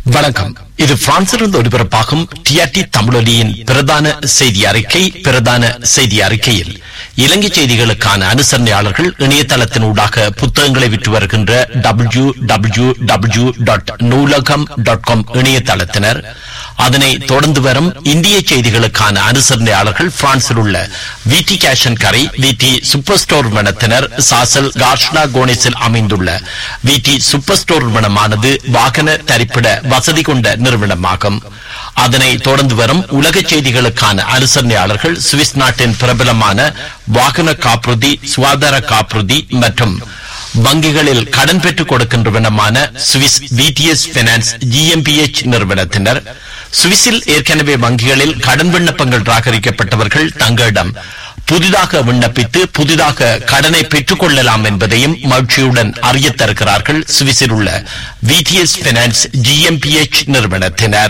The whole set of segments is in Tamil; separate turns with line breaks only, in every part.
வணக்கம் இது பிரான்சிலிருந்து ஒலிபரப்பாகும் டிஆர்டி தமிழொலியின் பிரதான செய்தி அறிக்கை பிரதான செய்தி அறிக்கையில் இலங்கை செய்திகளுக்கான அனுசரணையாளர்கள் இணையதளத்தினூடாக புத்தகங்களை விற்று வருகின்ற W W W dot Noolaham dot com இணையதளத்தினர் அதனை தொடர்ந்து வரும் இந்திய செய்திகளுக்கான அனுசரணையாளர்கள் பிரான்சில் உள்ள விடி கேஷன் கரை விடி சூப்பர் ஸ்டோர் நிறுவனத்தினர் சாசல் கார்ஷ்லா கோனிஸில் அமைந்துள்ள விடி சூப்பர் ஸ்டோர் நிறுவனமானது வாகன தரிப்பிட வசதி கொண்ட நிறுவனமாகும் அதனை தொடர்ந்து வரும் உலக செய்திகளுக்கான அனுசரணையாளர்கள் சுவிஸ் நாட்டின் பிரபலமான வாகன காப்புறுதி சுகாதார காப்புறுதி மற்றும் வங்கிகளில் கடன் பெற்றுக் கொடுக்கின்றவனமான சுவிஸ் விடிஎஸ் பினான்ஸ் ஜிஎம்பிஎச் நிறுவனத்தினர் சுவிஸில் ஏற்கனவே வங்கிகளில் கடன் விண்ணப்பங்கள் ராகரிக்கப்பட்டவர்கள் தங்களிடம் புதிதாக விண்ணப்பித்து புதிதாக கடனை பெற்றுக் கொள்ளலாம் என்பதையும் மகிழ்ச்சியுடன் அறியத் தருகிறார்கள் சுவிஸில் உள்ள விடிஎஸ் பினான்ஸ் ஜிஎம்பிஎச் நிறுவனத்தினர்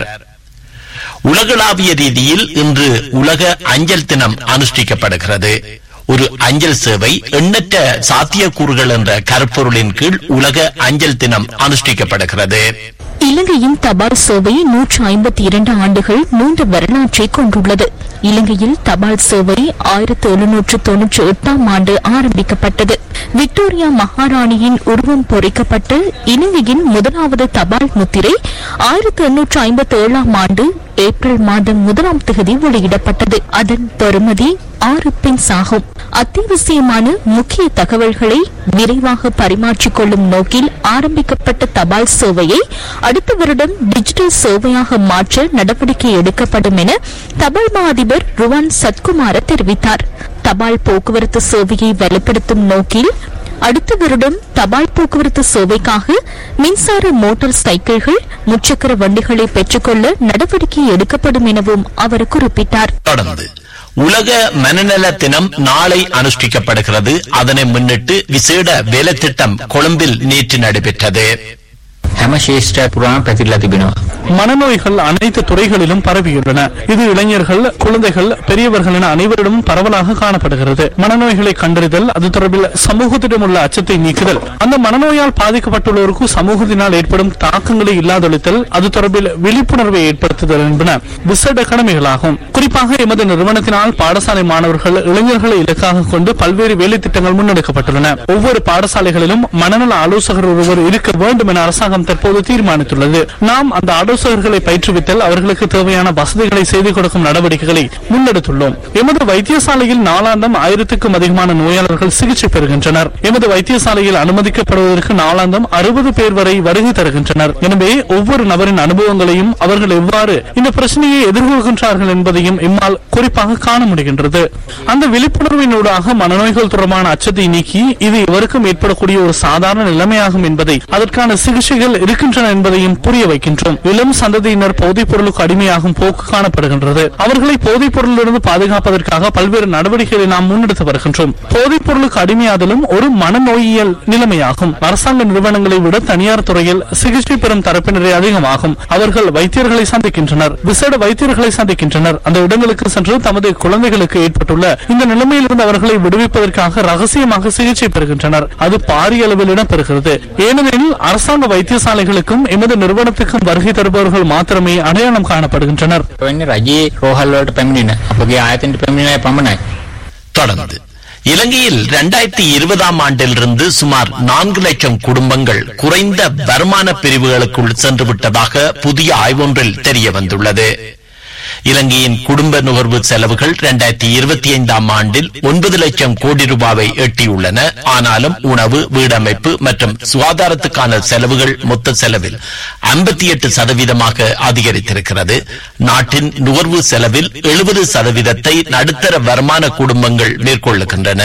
உலகளாவிய ரீதியில் இன்று உலக அஞ்சல் தினம் அனுஷ்டிக்கப்படுகிறது ஒரு அஞ்சல் சேவை எண்ணற்ற சாத்தியக்கூறுகள் என்ற கருப்பொருளின் கீழ் உலக அஞ்சல் தினம் அனுஷ்டிக்கப்படுகிறது
இலங்கையின் தபால் சேவை நூற்று ஐம்பத்தி இரண்டு ஆண்டுகள் மூன்று வரலாற்றை கொண்டுள்ளது இலங்கையில் தபால் சேவை ஆயிரத்தி எழுநூற்று தொன்னூற்றி எட்டாம் ஆண்டு ஆரம்பிக்கப்பட்டது விக்டோரியா மகாராணியின் உருவம் பொறிக்கப்பட்ட இலங்கையின் முதலாவது தபால் முத்திரை ஆயிரத்தி எண்ணூற்று ஐம்பத்தி ஏழாம் ஆண்டு ஏப்ரல் மாதம் முதலாம் தேதி வெளியிடப்பட்டது அதன் பெறுமதி ஆறு பென்ஸ் ஆகும் அத்தியாவசியமான முக்கிய தகவல்களை விரைவாக பரிமாற்றிக் கொள்ளும் நோக்கில் ஆரம்பிக்கப்பட்ட தபால் சேவையை அடுத்த வருடம் டிஜிட்டல் சேவையாக மாற்ற நடவடிக்கை எடுக்கப்படும் என தபால் மா அதிபர் ருவான் சத்குமார தெரிவித்தார் தபால் போக்குவரத்து சேவையை வலுப்படுத்தும் நோக்கில் அடுத்த வருடம் தபால் போக்குவரத்து சேவைக்காக மின்சார மோட்டார் சைக்கிள்கள் முச்சக்கர வண்டிகளை பெற்றுக்கொள்ள நடவடிக்கை எடுக்கப்படும் எனவும் அவர் குறிப்பிட்டார்
தொடர்ந்து உலக மனநல தினம் நாளை அனுஷ்டிக்கப்படுகிறது அதனை முன்னிட்டு விசேட வேலை திட்டம் கொழும்பில் நேற்று நடைபெற்றது
හැම ශේෂ්ත්‍රය පුරාම පැතිරලා තිබෙනවා.
மனநோய்கள் அனைத்து துறைகளிலும் பரவியுள்ளன இது இளைஞர்கள் குழந்தைகள் பெரியவர்கள் என அனைவரிடமும் பரவலாக காணப்படுகிறது மனநோய்களை கண்டறிதல் அது தொடர்பில் சமூகத்திடம் உள்ள அச்சத்தை நீக்குதல் அந்த மனநோயால் பாதிக்கப்பட்டுள்ளோருக்கு சமூகத்தினால் ஏற்படும் தாக்கங்களை இல்லாதொழித்தல் அது தொடர்பில் விழிப்புணர்வை ஏற்படுத்துதல் என்பன விசேட கடமைகளாகும் குறிப்பாக எமது நிறுவனத்தினால் பாடசாலை மாணவர்கள் இளைஞர்களை இலக்காக கொண்டு பல்வேறு வேலை திட்டங்கள் முன்னெடுக்கப்பட்டுள்ளன ஒவ்வொரு பாடசாலைகளிலும் மனநல ஆலோசகர் ஒருவர் இருக்க வேண்டும் என அரசாங்கம் தற்போது தீர்மானித்துள்ளது நாம் அந்த ஆலோசகர்களை பயிற்றுவித்தல் அவர்களுக்கு தேவையான வசதிகளை செய்து கொடுக்கும் நடவடிக்கைகளை முன்னெடுத்துள்ளோம் எமது வைத்தியசாலையில் நாளாந்தம் ஆயிரத்துக்கும் அதிகமான நோயாளர்கள் சிகிச்சை பெறுகின்றனர் எமது வைத்தியசாலையில் அனுமதிக்கப்படுவதற்கு நாளாந்தம் அறுபது பேர் வரை வருகை தருகின்றனர் எனவே ஒவ்வொரு நபரின் அனுபவங்களையும் அவர்கள் எவ்வாறு இந்த பிரச்சனையை எதிர்கொள்கின்றார்கள் என்பதையும் இம்மால் குறிப்பாக காண முடிகின்றது அந்த விழிப்புணர்வினூடாக மனநோய்கள் தொடர்பான அச்சத்தை நீக்கி இது எவருக்கும் ஏற்படக்கூடிய ஒரு சாதாரண நிலைமையாகும் என்பதை அதற்கான சிகிச்சைகள் இருக்கின்றன என்பதையும் புரிய வைக்கின்றோம் இளம் சந்ததியினர் போதைப் பொருளுக்கு அடிமையாகும் போக்கு காணப்படுகின்றது அவர்களை போதைப் பொருளிலிருந்து பாதுகாப்பதற்காக பல்வேறு நடவடிக்கைகளை நாம் முன்னெடுத்து வருகின்றோம் போதைப் பொருளுக்கு அடிமையாதலும் ஒரு மனநோயியல் நிலைமையாகும் அரசாங்க நிறுவனங்களை விட தனியார் துறையில் சிகிச்சை பெறும் தரப்பினரே அதிகமாகும் அவர்கள் வைத்தியர்களை சந்திக்கின்றனர் விசேட வைத்தியர்களை சந்திக்கின்றனர் அந்த இடங்களுக்கு சென்று தமது குழந்தைகளுக்கு ஏற்பட்டுள்ள இந்த நிலைமையிலிருந்து அவர்களை விடுவிப்பதற்காக ரகசியமாக சிகிச்சை பெறுகின்றனர் அது பாரிய அளவில் இடம்பெறுகிறது ஏனெனில் அரசாங்க வைத்தியசாலைகளுக்கும் எமது நிறுவனத்துக்கும் வருகை தருபவர்கள் மாத்திரமே அடையாளம் காணப்படுகின்றனர்
වෙන්නේ රජයේ රෝහල් වලට පැමිණෙන අපගේ ආයතනට පැමිණෙන පමණයි.
தொடர்ந்து இலங்கையில் இரண்டாயிரத்தி இருபதாம் ஆண்டிலிருந்து சுமார் நான்கு லட்சம் குடும்பங்கள் குறைந்த வருமான பிரிவுகளுக்குள் சென்று விட்டதாக புதிய ஆய்வொன்றில் தெரிய வந்துள்ளது இலங்கையின் குடும்ப நுகர்வு செலவுகள் இரண்டாயிரத்தி இருபத்தி ஐந்தாம் ஆண்டில் ஒன்பது லட்சம் கோடி ரூபாவை எட்டியுள்ளன ஆனாலும் உணவு வீடமைப்பு மற்றும் சுகாதாரத்துக்கான செலவுகள் மொத்த செலவில் ஐம்பத்தி எட்டு சதவீதமாக அதிகரித்திருக்கிறது நாட்டின் நுகர்வு செலவில் எழுபது சதவீதத்தை நடுத்தர வருமான குடும்பங்கள் மேற்கொள்ளுகின்றன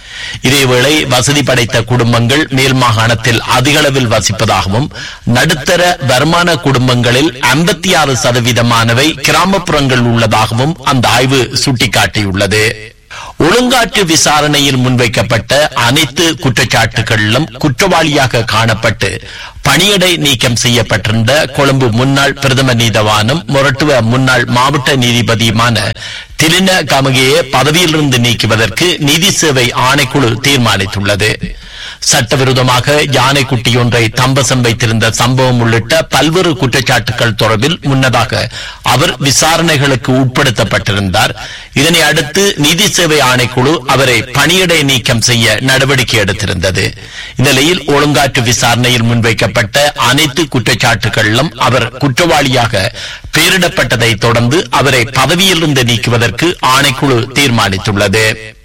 இதேவேளை வசதி படைத்த குடும்பங்கள் மேல் மாகாணத்தில் அதிக அளவில் வசிப்பதாகவும் நடுத்தர வருமான குடும்பங்களில் ஐம்பத்தி ஆறு சதவீதமானவை கிராமப்புறங்கள் உள்ளதாகவும் அந்த ஆய்வு சுட்டிக்காட்டியுள்ளது ஒழுங்காற்று விசாரணையில் முன்வைக்கப்பட்ட அனைத்து குற்றச்சாட்டுகளிலும் குற்றவாளியாக காணப்பட்டு பணியிடை நீக்கம் செய்யப்பட்டிருந்த கொழும்பு முன்னாள் பிரதம நீதவானும் மொரட்டுவ முன்னாள் மாவட்ட நீதிபதியுமான திலின கமகையை பதவியிலிருந்து நீக்குவதற்கு நீதி சேவை ஆணைக்குழு தீர்மானித்துள்ளது சட்டவிரோதமாக யானை குட்டியொன்றை தம்பசம் வைத்திருந்த சம்பவம் உள்ளிட்ட பல்வேறு குற்றச்சாட்டுகள் தொடர்பில் முன்னதாக அவர் விசாரணைகளுக்கு உட்படுத்தப்பட்டிருந்தார் இதனை அடுத்து நிதி சேவை ஆணைக்குழு அவரை பணியிடை நீக்கம் செய்ய நடவடிக்கை எடுத்திருந்தது இந்நிலையில் ஒழுங்காற்று விசாரணையில் முன்வைக்கப்பட்ட அனைத்து குற்றச்சாட்டுகளிலும் அவர் குற்றவாளியாக பெயரிடப்பட்டதை தொடர்ந்து அவரை பதவியிலிருந்து நீக்குவதற்கு ஆணைக்குழு தீர்மானித்துள்ளது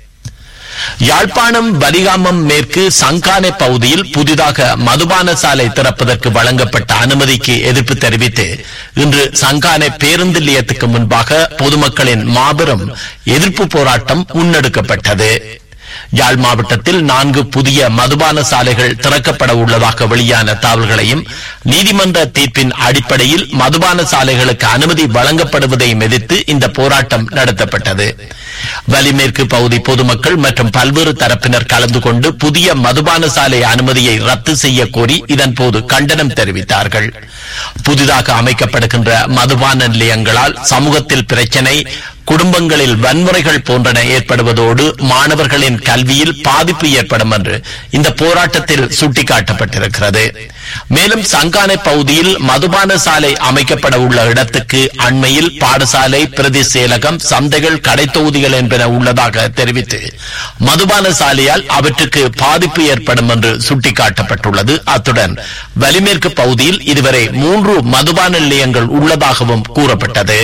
யாழ்ப்பாணம் வலிகாமம் மேற்கு சங்கானை பகுதியில் புதிதாக மதுபான சாலை திறப்பதற்கு வழங்கப்பட்ட அனுமதிக்கு எதிர்ப்பு தெரிவித்து இன்று சங்கானை பேருந்து நிலையத்துக்கு முன்பாக பொதுமக்களின் மாபெரும் எதிர்ப்பு போராட்டம் முன்னெடுக்கப்பட்டது யாழ் மாவட்டத்தில் நான்கு புதிய மதுபான சாலைகள் திறக்கப்பட உள்ளதாக வெளியான தகவல்களையும் நீதிமன்ற தீர்ப்பின் அடிப்படையில் மதுபான சாலைகளுக்கு அனுமதி வழங்கப்படுவதையும் எதிர்த்து இந்த போராட்டம் நடத்தப்பட்டது வலிமேற்கு பகுதி பொதுமக்கள் மற்றும் பல்வேறு தரப்பினர் கலந்து கொண்டு புதிய மதுபான சாலை அனுமதியை ரத்து செய்ய கோரி இதன்போது கண்டனம் தெரிவித்தார்கள் புதிதாக அமைக்கப்படுகின்ற மதுபான நிலையங்களால் சமூகத்தில் பிரச்சினை குடும்பங்களில் வன்முறைகள் போன்றன ஏற்படுவதோடு மாணவர்களின் கல்வியில் பாதிப்பு ஏற்படும் என்று இந்த போராட்டத்தில் சுட்டிக்காட்டப்பட்டிருக்கிறது மேலும் சங்கானை பகுதியில் மதுபான சாலை அமைக்கப்பட உள்ள இடத்துக்கு அண்மையில் பாடசாலை பிரதி செயலகம் சந்தைகள் கடை தொகுதிகள் என்பன உள்ளதாக தெரிவித்து மதுபான சாலையால் அவற்றுக்கு பாதிப்பு ஏற்படும் என்று சுட்டிக்காட்டப்பட்டுள்ளது அத்துடன் வலிமேற்கு பகுதியில் இதுவரை மூன்று மதுபான நிலையங்கள் உள்ளதாகவும் கூறப்பட்டது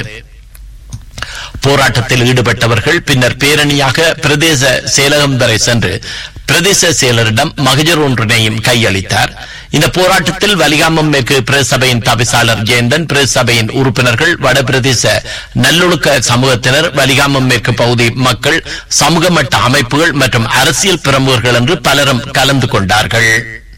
போராட்டத்தில் ஈடுபட்டவர்கள் பின்னர் பேரணியாக பிரதேச செயலகம் வரை சென்று பிரதேச செயலரிடம் மகஜர் ஒன்றினையும் கையளித்தார் இந்த போராட்டத்தில் வலிகாமம் மேற்கு பிரசபையின் தவிசாளர் ஜெயந்தன் பிரசபையின் உறுப்பினர்கள் வடபிரதேச நல்லொழுக்க சமூகத்தினர் வலிகாமம் மேற்கு பகுதி மக்கள் சமூக மட்ட அமைப்புகள் மற்றும் அரசியல் பிரமுகர்கள் என்று பலரும் கலந்து கொண்டார்கள்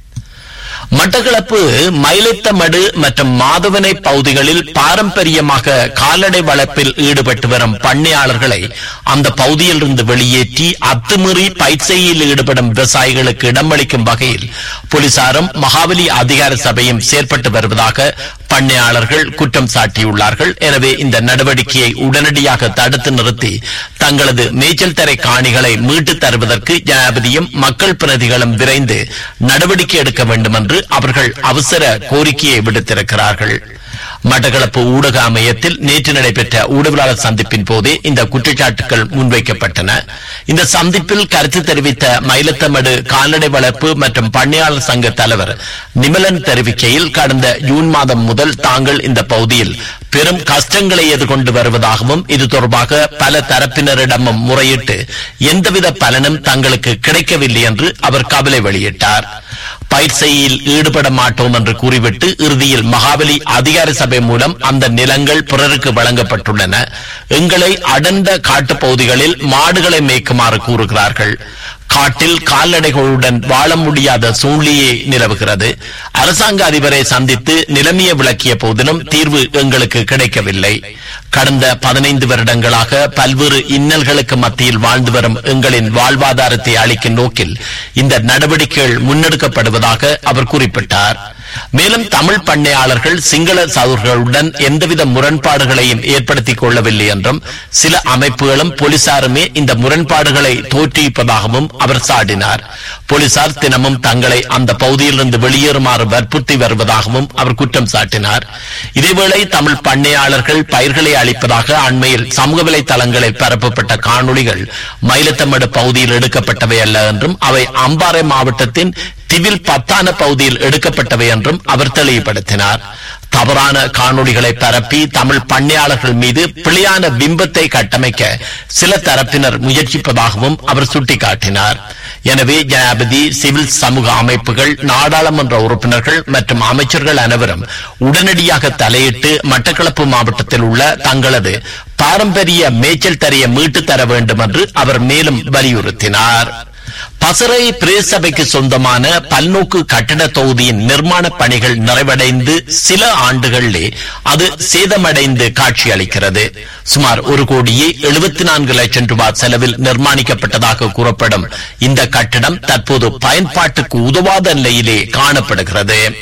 மட்டக்களப்பு மயிலத்தமடு மற்றும் மாதவனை பகுதிகளில் பாரம்பரியமாக கால்நடை வளர்ப்பில் ஈடுபட்டு வரும் பண்ணையாளர்களை அந்த பகுதியிலிருந்து வெளியேற்றி அத்துமீறி பயிற்சியில் ஈடுபடும் விவசாயிகளுக்கு இடமளிக்கும் வகையில் போலீசாரும் மகாபலி அதிகார சபையும் செயற்பட்டு வருவதாக பண்ணையாளர்கள் குற்றம் சாட்டியுள்ளார்கள் எனவே இந்த நடவடிக்கையை உடனடியாக தடுத்து நிறுத்தி தங்களது மேய்ச்சல் தரை காணிகளை மீட்டுத் தருவதற்கு ஜனாதிபதியும் மக்கள் பிரதிகளும் விரைந்து நடவடிக்கை எடுக்க வேண்டும் என்று அவர்கள் அவசர கோரிக்கையை விடுத்திருக்கிறார்கள் மட்டக்களப்பு ஊடக அமையத்தில் நேற்று நடைபெற்ற ஊடகவியலாளர் சந்திப்பின் போதே இந்த குற்றச்சாட்டுகள் முன்வைக்கப்பட்டன இந்த சந்திப்பில் கருத்து தெரிவித்த மயிலத்தமடு கால்நடை வளர்ப்பு மற்றும் பண்ணையாளர் சங்க தலைவர் நிமலன் தெரிவிக்கையில் கடந்த ஜூன் மாதம் முதல் தாங்கள் இந்த பகுதியில் பெரும் கஷ்டங்களை எதிர்கொண்டு வருவதாகவும் இது தொடர்பாக பல தரப்பினரிடமும் முறையிட்டு எந்தவித பலனும் தங்களுக்கு கிடைக்கவில்லை என்று அவர் கவலை வெளியிட்டார் பயிற்சியில் ஈடுபட மாட்டோம் என்று கூறிவிட்டு இறுதியில் மகாபலி அதிகார சபை மூலம் அந்த நிலங்கள் பிறருக்கு வழங்கப்பட்டுள்ளன எங்களை அடர்ந்த காட்டுப் பகுதிகளில் மாடுகளை மேய்க்குமாறு கூறுகிறார்கள் காட்டில் கால்நடைகளுடன் வாழ முடியாத சூழ்நிலையே நிலவுகிறது அரசாங்க அதிபரை சந்தித்து நிலைமையை விளக்கிய போதிலும் தீர்வு எங்களுக்கு கிடைக்கவில்லை கடந்த பதினைந்து வருடங்களாக பல்வேறு இன்னல்களுக்கு மத்தியில் வாழ்ந்து வரும் எங்களின் வாழ்வாதாரத்தை அளிக்கும் நோக்கில் இந்த நடவடிக்கைகள் முன்னெடுக்கப்படுவதாக அவர் குறிப்பிட்டார் மேலும் தமிழ் பண்ணையாளர்கள் சிங்கள சகோதரர்களுடன் எந்தவித முரண்பாடுகளையும் ஏற்படுத்திக் கொள்ளவில்லை என்றும் சில அமைப்புகளும் போலீசாருமே இந்த முரண்பாடுகளை தோற்றுவிப்பதாகவும் அவர் சாடினார் போலீசார் தினமும் தங்களை அந்த பகுதியிலிருந்து வெளியேறுமாறு வற்புறுத்தி வருவதாகவும் அவர் குற்றம் சாட்டினார் இதேவேளை தமிழ் பண்ணையாளர்கள் பயிர்களை அளிப்பதாக அண்மையில் சமூக வலைதளங்களில் பரப்பப்பட்ட காணொளிகள் மயிலத்தமடு பகுதியில் எடுக்கப்பட்டவை அல்ல என்றும் அவை அம்பாறை மாவட்டத்தின் திவில் பத்தான பகுதியில் எடுக்கப்பட்டவை என்றும் அவர் தெளிவுபடுத்தினார் தவறான காணொளிகளை பரப்பி தமிழ் பண்ணையாளர்கள் மீது பிழையான பிம்பத்தை கட்டமைக்க சில தரப்பினர் முயற்சிப்பதாகவும் அவர் சுட்டிக்காட்டினார் எனவே ஜனாபதி சிவில் சமூக அமைப்புகள் நாடாளுமன்ற உறுப்பினர்கள் மற்றும் அமைச்சர்கள் அனைவரும் உடனடியாக தலையிட்டு மட்டக்களப்பு மாவட்டத்தில் உள்ள தங்களது பாரம்பரிய மேய்ச்சல் தரையை மீட்டுத் தர வேண்டும் என்று அவர் மேலும் வலியுறுத்தினார் பசறை பிரேசபைக்கு சொந்தமான பல்நோக்கு கட்டட தொகுதியின் நிர்மாண பணிகள் நிறைவடைந்து சில ஆண்டுகளிலே அது சேதமடைந்து காட்சியளிக்கிறது சுமார் ஒரு கோடியே எழுபத்தி நான்கு லட்சம் ரூபாய் செலவில் நிர்மாணிக்கப்பட்டதாக கூறப்படும் இந்த கட்டடம் தற்போது பயன்பாட்டுக்கு உதவாத நிலையிலே காணப்படுகிறது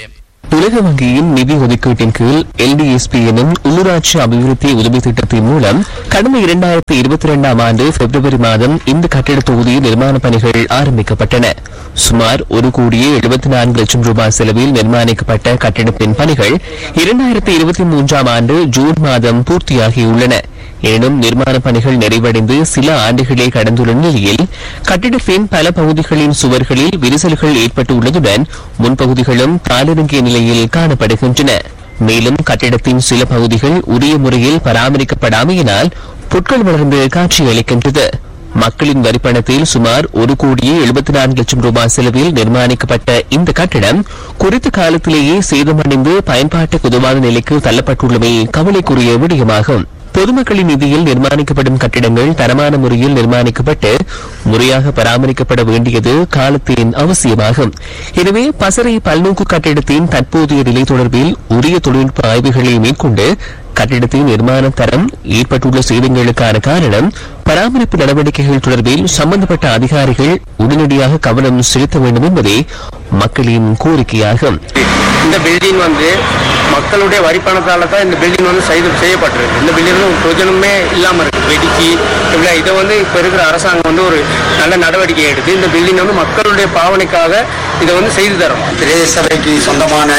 உலக வங்கியின் நிதி ஒதுக்கீட்டின் கீழ் எல்டிஎஸ்பி எனும் உள்ளூராட்சி அபிவிருத்தி உதவி திட்டத்தின் மூலம் கடந்த இரண்டாயிரத்தி இருபத்தி இரண்டாம் ஆண்டு பிப்ரவரி மாதம் இந்த கட்டிட தொகுதி நிர்மாண பணிகள் ஆரம்பிக்கப்பட்டன சுமார் ஒரு கோடியே எழுபத்தி நான்கு லட்சம் ரூபாய் செலவில் நிர்மாணிக்கப்பட்ட கட்டிடத்தின் பணிகள் இரண்டாயிரத்தி இருபத்தி மூன்றாம் ஆண்டு ஜூன் மாதம் பூர்த்தியாகியுள்ளன எனினும் நிர்மாண பணிகள் நிறைவடைந்து சில ஆண்டுகளே கடந்துள்ள நிலையில் கட்டிடத்தின் பல பகுதிகளின் சுவர்களில் விரிசல்கள் ஏற்பட்டுள்ளதுடன் முன்பகுதிகளும் தாளிறங்கிய நிலையில் காணப்படுகின்றன மேலும் கட்டிடத்தின் சில பகுதிகள் உரிய முறையில் பராமரிக்கப்படாமையினால் புட்கள் வளர்ந்து காட்சியளிக்கின்றது மக்களின் வரிப்பணத்தில் சுமார் ஒரு கோடியே எழுபத்தி நான்கு லட்சம் ரூபாய் செலவில் நிர்மாணிக்கப்பட்ட இந்த கட்டிடம் குறித்த காலத்திலேயே சேதமடைந்து பயன்பாட்டுக்கு உதவாத நிலைக்கு தள்ளப்பட்டுள்ளமை கவலைக்குரிய விடயமாகும் பொதுமக்களின் நிதியில் நிர்மாணிக்கப்படும் கட்டிடங்கள் தரமான முறையில் நிர்மாணிக்கப்பட்டு முறையாக பராமரிக்கப்பட வேண்டியது காலத்தின் அவசியமாகும் எனவே பசறை பல்நோக்கு கட்டிடத்தின் தற்போதைய நிலை தொடர்பில் உரிய தொழில்நுட்ப ஆய்வுகளை மேற்கொண்டு கட்டிடத்தின் நிர்மாண தரம் ஏற்பட்டுள்ள சேதங்களுக்கான காரணம் பராமரிப்பு நடவடிக்கைகள் தொடர்பில் சம்பந்தப்பட்ட அதிகாரிகள் உடனடியாக கவனம் செலுத்த வேண்டும் என்பதே மக்களின் கோரிக்கையாகும்
இந்த பில்டிங் வந்து மக்களுடைய வரிப்பணத்தால தான் இந்த பில்டிங் வந்து செய்து செய்யப்பட்டிருக்கு இந்த பில்டிங் ஒரு பிரயோஜனமே இல்லாமல் இருக்கு வெடிச்சு இப்படி இதை வந்து இப்போ இருக்கிற அரசாங்கம் வந்து ஒரு நல்ல நடவடிக்கை எடுத்து இந்த பில்டிங் வந்து மக்களுடைய பாவனைக்காக இதை வந்து செய்து தரும்
பிரதேச சபைக்கு சொந்தமான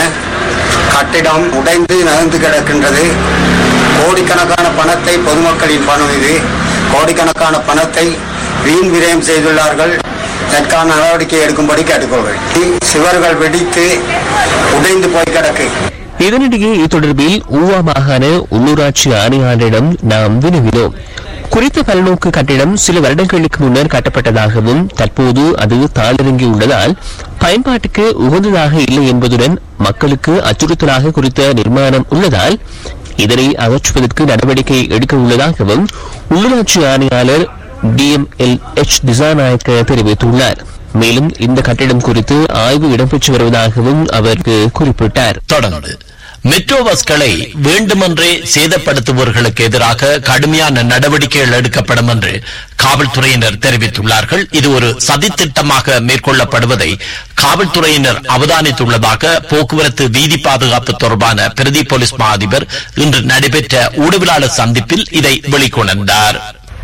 கட்டிடம் உடைந்து நகர்ந்து கிடக்கின்றது கோடிக்கணக்கான பணத்தை பொதுமக்களின் பணம் இது கோடிக்கணக்கான பணத்தை வீண் விரயம் செய்துள்ளார்கள் இதற்கான நடவடிக்கை எடுக்கும்படி கேட்டுக்கொள்கிறேன் சுவர்கள் வெடித்து உடைந்து போய் கிடக்கு
இதனிடையே இத்தொடர்பில் ஊவா மாகாண உள்ளூராட்சி ஆணையாளரிடம் நாம் வினவினோம் குறித்த பல்நோக்கு கட்டிடம் சில வருடங்களுக்கு முன்னர் கட்டப்பட்டதாகவும் தற்போது அது தாளிறங்கியுள்ளதால் பயன்பாட்டுக்கு உகந்ததாக இல்லை என்பதுடன் மக்களுக்கு அச்சுறுத்தலாக குறித்த நிர்மாணம் உள்ளதால் இதனை அகற்றுவதற்கு நடவடிக்கை எடுக்க உள்ளதாகவும் உள்ளூராட்சி ஆணையாளர் டிஎம்எல் எச் திசாநாயக்க தெரிவித்துள்ளார் மேலும் இந்த கட்டிடம் குறித்து ஆய்வு இடம்பெற்று வருவதாகவும் அவர் குறிப்பிட்டார்
தொடர்ந்து மெட்ரோ பஸ்களை வேண்டுமென்றே சேதப்படுத்துபவர்களுக்கு எதிராக கடுமையான நடவடிக்கைகள் எடுக்கப்படும் என்று காவல்துறையினர் தெரிவித்துள்ளார்கள் இது ஒரு சதித்திட்டமாக மேற்கொள்ளப்படுவதை காவல்துறையினர் அவதானித்துள்ளதாக போக்குவரத்து வீதி பாதுகாப்பு தொடர்பான பிரதி போலீஸ் மா அதிபர் இன்று நடைபெற்ற ஊடகவியலாளர் சந்திப்பில் இதை வெளிக்கொணர்ந்தார்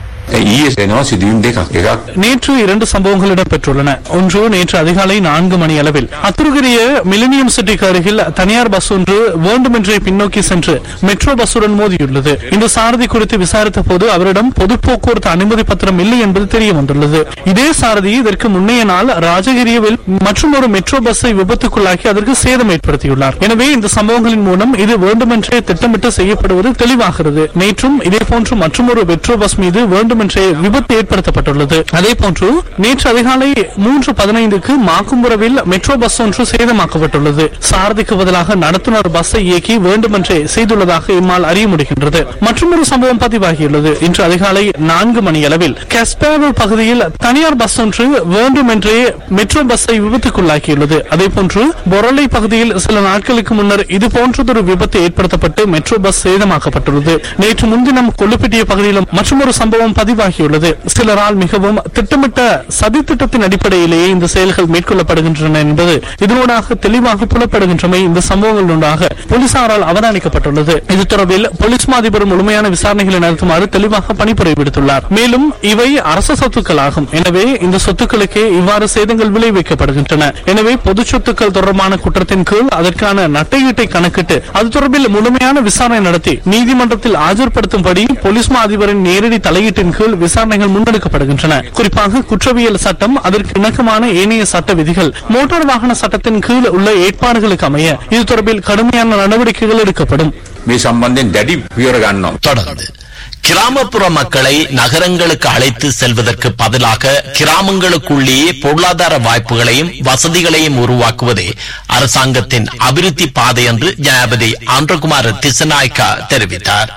ඊයේ එනවා සිදුවීම් දෙකක් එකක්
நேற்று இரண்டு சம்பவங்கள் இடம்பெற்றுள்ளன ஒன்று நேற்று அதிகாலை நான்கு மணி அளவில் அத்துருகிரிய மிலினியம் சிட்டிக்கு அருகில் தனியார் பஸ் ஒன்று வேண்டுமென்றே பின்னோக்கி சென்று மெட்ரோ பஸ்ஸுடன் மோதியுள்ளது இந்த சாரதி குறித்து விசாரித்த போது அவரிடம் பொது போக்குவரத்து அனுமதி பத்திரம் இல்லை என்பது தெரிய வந்துள்ளது இதே சாரதி இதற்கு முன்னைய நாள் ராஜகிரியவில் மற்றும் ஒரு மெட்ரோ பஸ்ஸை விபத்துக்குள்ளாக்கி அதற்கு சேதம் ஏற்படுத்தியுள்ளார் எனவே இந்த சம்பவங்களின் மூலம் இது வேண்டுமென்றே திட்டமிட்டு செய்யப்படுவது தெளிவாகிறது நேற்றும் இதேபோன்று மற்றொரு மெட்ரோ பஸ் மீது வேண்டுமென்றே விபத்து ஏற்படுத்தப்பட்டுள்ளது அதே போன்று நேற்று அதிகாலை மூன்று பதினைந்துக்கு மாக்கும்புரவில் மெட்ரோ பஸ் ஒன்று சேதமாக்கப்பட்டுள்ளது சாரதிக்கு பதிலாக நடத்துனர் பஸ்ஸை இயக்கி வேண்டுமென்றே செய்துள்ளதாக இம்மால் அறிய முடிகின்றது மற்றொரு சம்பவம் பதிவாகியுள்ளது இன்று அதிகாலை நான்கு மணி அளவில் கஸ்பேவல் பகுதியில் தனியார் பஸ் ஒன்று வேண்டுமென்றே மெட்ரோ பஸ்ஸை விபத்துக்குள்ளாக்கியுள்ளது அதே போன்று பொரளை பகுதியில் சில நாட்களுக்கு முன்னர் இது போன்றதொரு விபத்து ஏற்படுத்தப்பட்டு மெட்ரோ பஸ் சேதமாக்கப்பட்டுள்ளது நேற்று முன்தினம் கொல்லுப்பட்டிய பகுதியிலும் மற்றொரு சம்பவம் பதிவாகியுள்ளது சிலரால் மிகவும் திட்டமிட்ட சதித்திட்டத்தின் அடிப்படையிலேயே இந்த செயல்கள் மேற்கொள்ளப்படுகின்றன என்பது இதனூடாக தெளிவாக புலப்படுகின்றமை இந்த சம்பவங்களூடாக போலீசாரால் அவதானிக்கப்பட்டுள்ளது இது தொடர்பில் போலீஸ் மாதிபர் முழுமையான விசாரணைகளை நடத்துமாறு தெளிவாக பணிப்புரை விடுத்துள்ளார் மேலும் இவை அரச சொத்துக்களாகும் எனவே இந்த சொத்துக்களுக்கே இவ்வாறு சேதங்கள் விளைவிக்கப்படுகின்றன எனவே பொது சொத்துக்கள் தொடர்பான குற்றத்தின் கீழ் அதற்கான நட்டையீட்டை கணக்கிட்டு அது தொடர்பில் முழுமையான விசாரணை நடத்தி நீதிமன்றத்தில் ஆஜர்படுத்தும்படி போலீஸ் மா அதிபரின் நேரடி தலையீட்டின் கீழ் விசாரணைகள் முன்னெடுக்கப்படுகின்றன குறிப்பாக குற்றவியல் சட்டம் அதற்கு இணக்கமான ஏனைய சட்ட விதிகள் மோட்டார் வாகன சட்டத்தின் கீழ் உள்ள ஏற்பாடுகளுக்கு அமைய இது தொடர்பில் கடுமையான நடவடிக்கைகள் எடுக்கப்படும்
මේ සම්බන්ධයෙන් දැඩි පියවර ගන්නවා
தொடர்ந்து கிராமப்புற மக்களை நகரங்களுக்கு அழைத்து செல்வதற்கு பதிலாக கிராமங்களுக்குள்ளேயே பொருளாதார வாய்ப்புகளையும் வசதிகளையும் உருவாக்குவதே அரசாங்கத்தின் அபிவிருத்தி பாதை என்று ஜனாபதி ஆந்திரகுமார் திசநாய்க்கா தெரிவித்தார்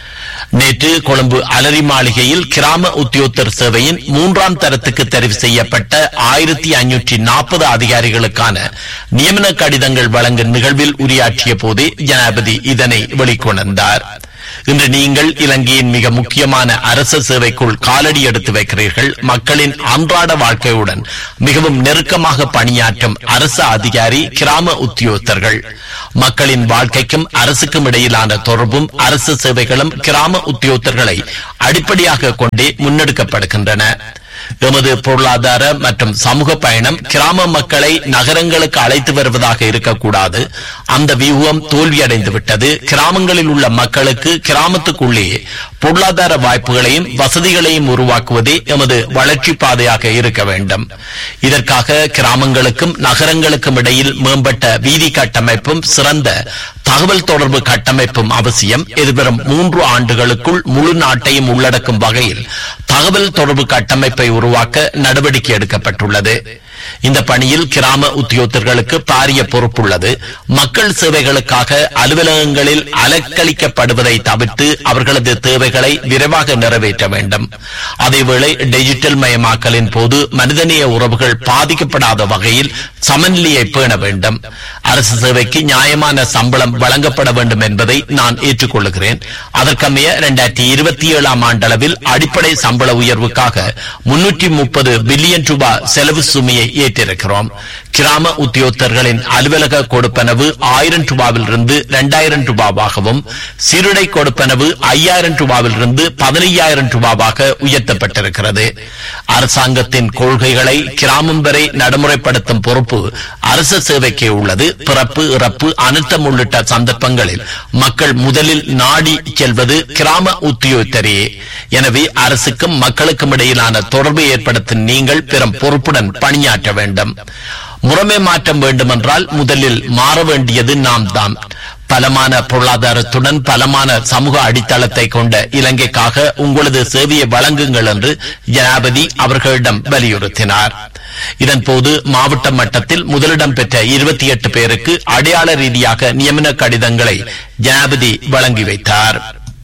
நேற்று கொழும்பு அலரி மாளிகையில் கிராம உத்தியோகத்தர் சேவையின் மூன்றாம் தரத்துக்கு தெரிவு செய்யப்பட்ட ஆயிரத்தி ஐநூற்றி நாற்பது அதிகாரிகளுக்கான நியமன கடிதங்கள் வழங்கும் நிகழ்வில் உரையாற்றிய போதே ஜனாபதி இதனை வெளிக்கொணர்ந்தார் இன்று நீங்கள் இலங்கையின் மிக முக்கியமான அரச சேவைக்குள் காலடி எடுத்து வைக்கிறீர்கள் மக்களின் அன்றாட வாழ்க்கையுடன் மிகவும் நெருக்கமாக பணியாற்றும் அரசு அதிகாரி கிராம உத்தியோகத்தர்கள் மக்களின் வாழ்க்கைக்கும் அரசுக்கும் இடையிலான தொடர்பும் அரசு சேவைகளும் கிராம உத்தியோகத்தர்களை அடிப்படையாக கொண்டே முன்னெடுக்கப்படுகின்றன எமது பொருளாதார மற்றும் சமூக பயணம் கிராம மக்களை நகரங்களுக்கு அழைத்து வருவதாக இருக்கக்கூடாது அந்த வியூகம் தோல்வியடைந்து விட்டது கிராமங்களில் உள்ள மக்களுக்கு கிராமத்துக்குள்ளே பொருளாதார வாய்ப்புகளையும் வசதிகளையும் உருவாக்குவதே எமது வளர்ச்சி பாதையாக இருக்க வேண்டும் இதற்காக கிராமங்களுக்கும் நகரங்களுக்கும் இடையில் மேம்பட்ட வீதி கட்டமைப்பும் சிறந்த தகவல் தொடர்பு கட்டமைப்பும் அவசியம் எதிர்வரும் மூன்று ஆண்டுகளுக்குள் முழு நாட்டையும் உள்ளடக்கும் வகையில் தகவல் தொடர்பு கட்டமைப்பை உருவாக்க நடவடிக்கை எடுக்கப்பட்டுள்ளது இந்த பணியில் கிராம உத்தியோகத்தர்களுக்கு பாரிய பொறுப்புள்ளது மக்கள் சேவைகளுக்காக அலுவலகங்களில் அலக்களிக்கப்படுவதை தவிர்த்து அவர்களது தேவைகளை விரைவாக நிறைவேற்ற வேண்டும் அதேவேளை டிஜிட்டல் மயமாக்கலின் போது மனிதநேய உறவுகள் பாதிக்கப்படாத வகையில் சமநிலையை பேண வேண்டும் அரசு சேவைக்கு நியாயமான சம்பளம் வழங்கப்பட வேண்டும் என்பதை நான் ஏற்றுக்கொள்கிறேன் அதற்கமைய இரண்டாயிரத்தி இருபத்தி ஏழாம் ஆண்டளவில் அடிப்படை சம்பள உயர்வுக்காக முன்னூற்றி முப்பது பில்லியன் ரூபாய் செலவு சுமையை ஏற்றிருக்கிறோம் கிராம உத்தியோகத்தர்களின் அலுவலக கொடுப்பனவு ஆயிரம் ரூபாவில் இருந்து இரண்டாயிரம் ரூபாவாகவும் சீருடை கொடுப்பனவு ஐயாயிரம் ரூபாவில் இருந்து பதினையாயிரம் ரூபாவாக உயர்த்தப்பட்டிருக்கிறது அரசாங்கத்தின் கொள்கைகளை கிராமம் வரை நடைமுறைப்படுத்தும் பொறுப்பு அரசு சேவைக்கே உள்ளது பிறப்பு இறப்பு அனர்த்தம் உள்ளிட்ட சந்தர்ப்பங்களில் மக்கள் முதலில் நாடி செல்வது கிராம உத்தியோகத்தரே எனவே அரசுக்கும் மக்களுக்கும் இடையிலான தொடர்பை ஏற்படுத்தும் நீங்கள் பெரும் பொறுப்புடன் பணியாற்ற வேண்டும் முறைமை மாற்றம் வேண்டுமென்றால் முதலில் மாற வேண்டியது நாம் தான் பலமான பொருளாதாரத்துடன் பலமான சமூக அடித்தளத்தை கொண்ட இலங்கைக்காக உங்களது சேவையை வழங்குங்கள் என்று ஜனாபதி அவர்களிடம் வலியுறுத்தினார் இதன்போது மாவட்ட மட்டத்தில் முதலிடம் பெற்ற இருபத்தி எட்டு பேருக்கு அடையாள ரீதியாக நியமன கடிதங்களை ஜனாபதி வழங்கி வைத்தார்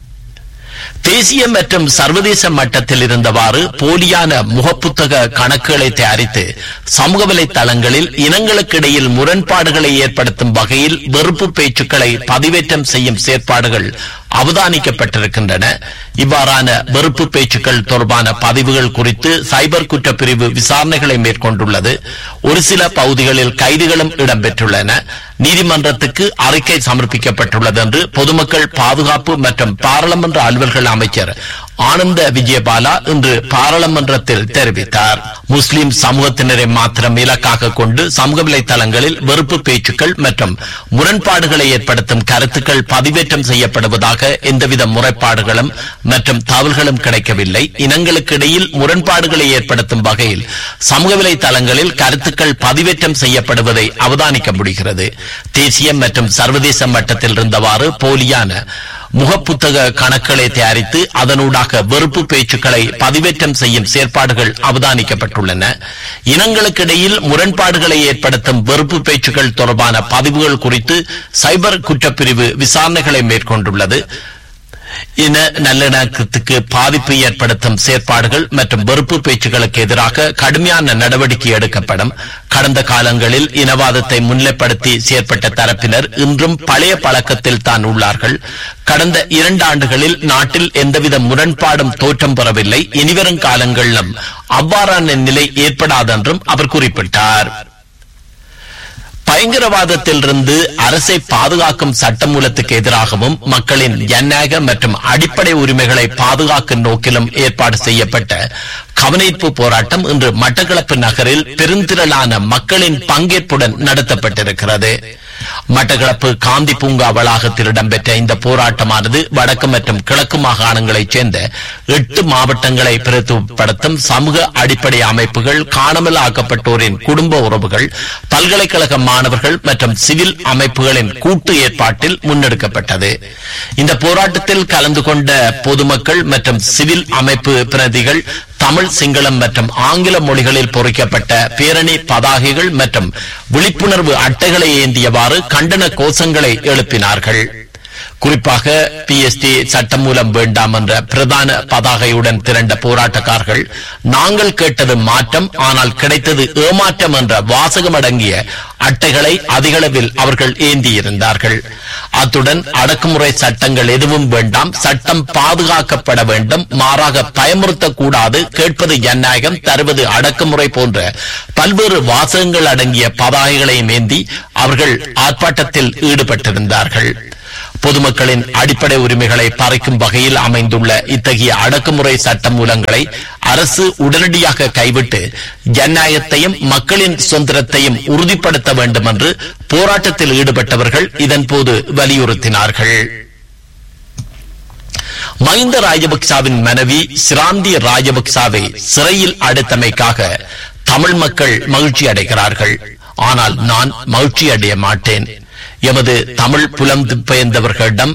தேசிய மற்றும் சர்வதேச மட்டத்தில் இருந்தவாறு போலியான முகப்புத்தக கணக்குகளை தயாரித்து சமூக வலைதளங்களில் இனங்களுக்கு இடையில் முரண்பாடுகளை ஏற்படுத்தும் வகையில் வெறுப்பு பேச்சுக்களை பதிவேற்றம் செய்யும் செயற்பாடுகள் அவதானிக்கப்பட்டிருக்கின்றன இவ்வாறான வெறுப்பு பேச்சுக்கள் தொடர்பான பதிவுகள் குறித்து சைபர் குற்றப்பிரிவு விசாரணைகளை மேற்கொண்டுள்ளது ஒரு சில பகுதிகளில் கைதுகளும் இடம்பெற்றுள்ளன நீதிமன்றத்துக்கு அறிக்கை சமர்ப்பிக்கப்பட்டுள்ளது என்று பொதுமக்கள் பாதுகாப்பு மற்றும் பாராளுமன்ற அலுவல்கள் அமைச்சர் ஆனந்த விஜயபாலா இன்று பாராளுமன்றத்தில் தெரிவித்தார் முஸ்லிம் சமூகத்தினரை மாத்திரம் இலக்காக கொண்டு சமூக வலைதளங்களில் வெறுப்பு பேச்சுக்கள் மற்றும் முரண்பாடுகளை ஏற்படுத்தும் கருத்துக்கள் பதிவேற்றம் செய்யப்படுவதாக எந்தவித முறைப்பாடுகளும் மற்றும் தகவல்களும் கிடைக்கவில்லை இனங்களுக்கு இடையில் முரண்பாடுகளை ஏற்படுத்தும் வகையில் சமூக வலைதளங்களில் கருத்துக்கள் பதிவேற்றம் செய்யப்படுவதை அவதானிக்க முடிகிறது தேசிய மற்றும் சர்வதேச மட்டத்தில் இருந்தவாறு போலியான முகப்புத்தக கணக்குகளை தயாரித்து அதனூடாக வெறுப்பு பேச்சுக்களை பதிவேற்றம் செய்யும் செயற்பாடுகள் அவதானிக்கப்பட்டுள்ளன இனங்களுக்கிடையில் முரண்பாடுகளை ஏற்படுத்தும் வெறுப்பு பேச்சுக்கள் தொடர்பான பதிவுகள் குறித்து சைபர் குற்றப்பிரிவு விசாரணைகளை மேற்கொண்டுள்ளது இன நல்லிணக்கத்துக்கு பாதிப்பு ஏற்படுத்தும் செயற்பாடுகள் மற்றும் வெறுப்பு பேச்சுகளுக்கு எதிராக கடுமையான நடவடிக்கை எடுக்கப்படும் கடந்த காலங்களில் இனவாதத்தை முன்னிலைப்படுத்தி செயற்பட்ட தரப்பினர் இன்றும் பழைய பழக்கத்தில் தான் உள்ளார்கள் கடந்த இரண்டு ஆண்டுகளில் நாட்டில் எந்தவித முரண்பாடும் தோற்றம் பெறவில்லை இனிவரும் காலங்களிலும் அவ்வாறான நிலை ஏற்படாதென்றும் அவர் குறிப்பிட்டார் பயங்கரவாதத்திலிருந்து அரசை பாதுகாக்கும் சட்டமூலத்துக்கு எதிராகவும் மக்களின் ஜனநாயக மற்றும் அடிப்படை உரிமைகளை பாதுகாக்கும் நோக்கிலும் ஏற்பாடு செய்யப்பட்ட கவனிப்பு போராட்டம் இன்று மட்டக்களப்பு நகரில் பெருந்திரளான மக்களின் பங்கேற்புடன் நடத்தப்பட்டிருக்கிறது மட்டக்களப்பு காந்தி பூங்கா வளாகத்தில் இடம்பெற்ற இந்த போராட்டமானது வடக்கு மற்றும் கிழக்கு மாகாணங்களைச் சேர்ந்த எட்டு மாவட்டங்களை பிரதிபடுத்தும் சமூக அடிப்படை அமைப்புகள் காணாமல் ஆக்கப்பட்டோரின் குடும்ப உறவுகள் பல்கலைக்கழக மாணவர்கள் மற்றும் சிவில் அமைப்புகளின் கூட்டு ஏற்பாட்டில் முன்னெடுக்கப்பட்டது இந்த போராட்டத்தில் கலந்து கொண்ட பொதுமக்கள் மற்றும் சிவில் அமைப்பு பிரதிகள் தமிழ் சிங்களம் மற்றும் ஆங்கில மொழிகளில் பொறிக்கப்பட்ட பேரணி பதாகைகள் மற்றும் விழிப்புணர்வு அட்டைகளை ஏந்தியவாறு கண்டன கோஷங்களை எழுப்பினார்கள் குறிப்பாக பிஎஸ்டி சட்டமூலம் வேண்டாம் என்ற பிரதான பதாகையுடன் திரண்ட போராட்டக்காரர்கள் நாங்கள் கேட்டது மாற்றம் ஆனால் கிடைத்தது ஏமாற்றம் என்ற வாசகம் அடங்கிய அட்டைகளை அதிகளவில் அவர்கள் ஏந்தியிருந்தார்கள் அத்துடன் அடக்குமுறை சட்டங்கள் எதுவும் வேண்டாம் சட்டம் பாதுகாக்கப்பட வேண்டும் மாறாக பயமுறுத்தக்கூடாது கேட்பது ஜனநாயகம் தருவது அடக்குமுறை போன்ற பல்வேறு வாசகங்கள் அடங்கிய பதாகைகளையும் ஏந்தி அவர்கள் ஆர்ப்பாட்டத்தில் ஈடுபட்டிருந்தார்கள் பொதுமக்களின் அடிப்படை உரிமைகளை பறிக்கும் வகையில் அமைந்துள்ள இத்தகைய அடக்குமுறை சட்ட மூலங்களை அரசு உடனடியாக கைவிட்டு ஜனநாயகத்தையும் மக்களின் சுதந்திரத்தையும் உறுதிப்படுத்த வேண்டும் என்று போராட்டத்தில் ஈடுபட்டவர்கள் இதன்போது வலியுறுத்தினார்கள் மஹிந்த ராஜபக்சாவின் மனைவி சிராந்தி ராஜபக்சாவை சிறையில் அடைத்தமைக்காக தமிழ் மக்கள் மகிழ்ச்சி அடைகிறார்கள் ஆனால் நான் மகிழ்ச்சி அடைய மாட்டேன் எமது தமிழ் புலம் பெயர்ந்தவர்களிடம்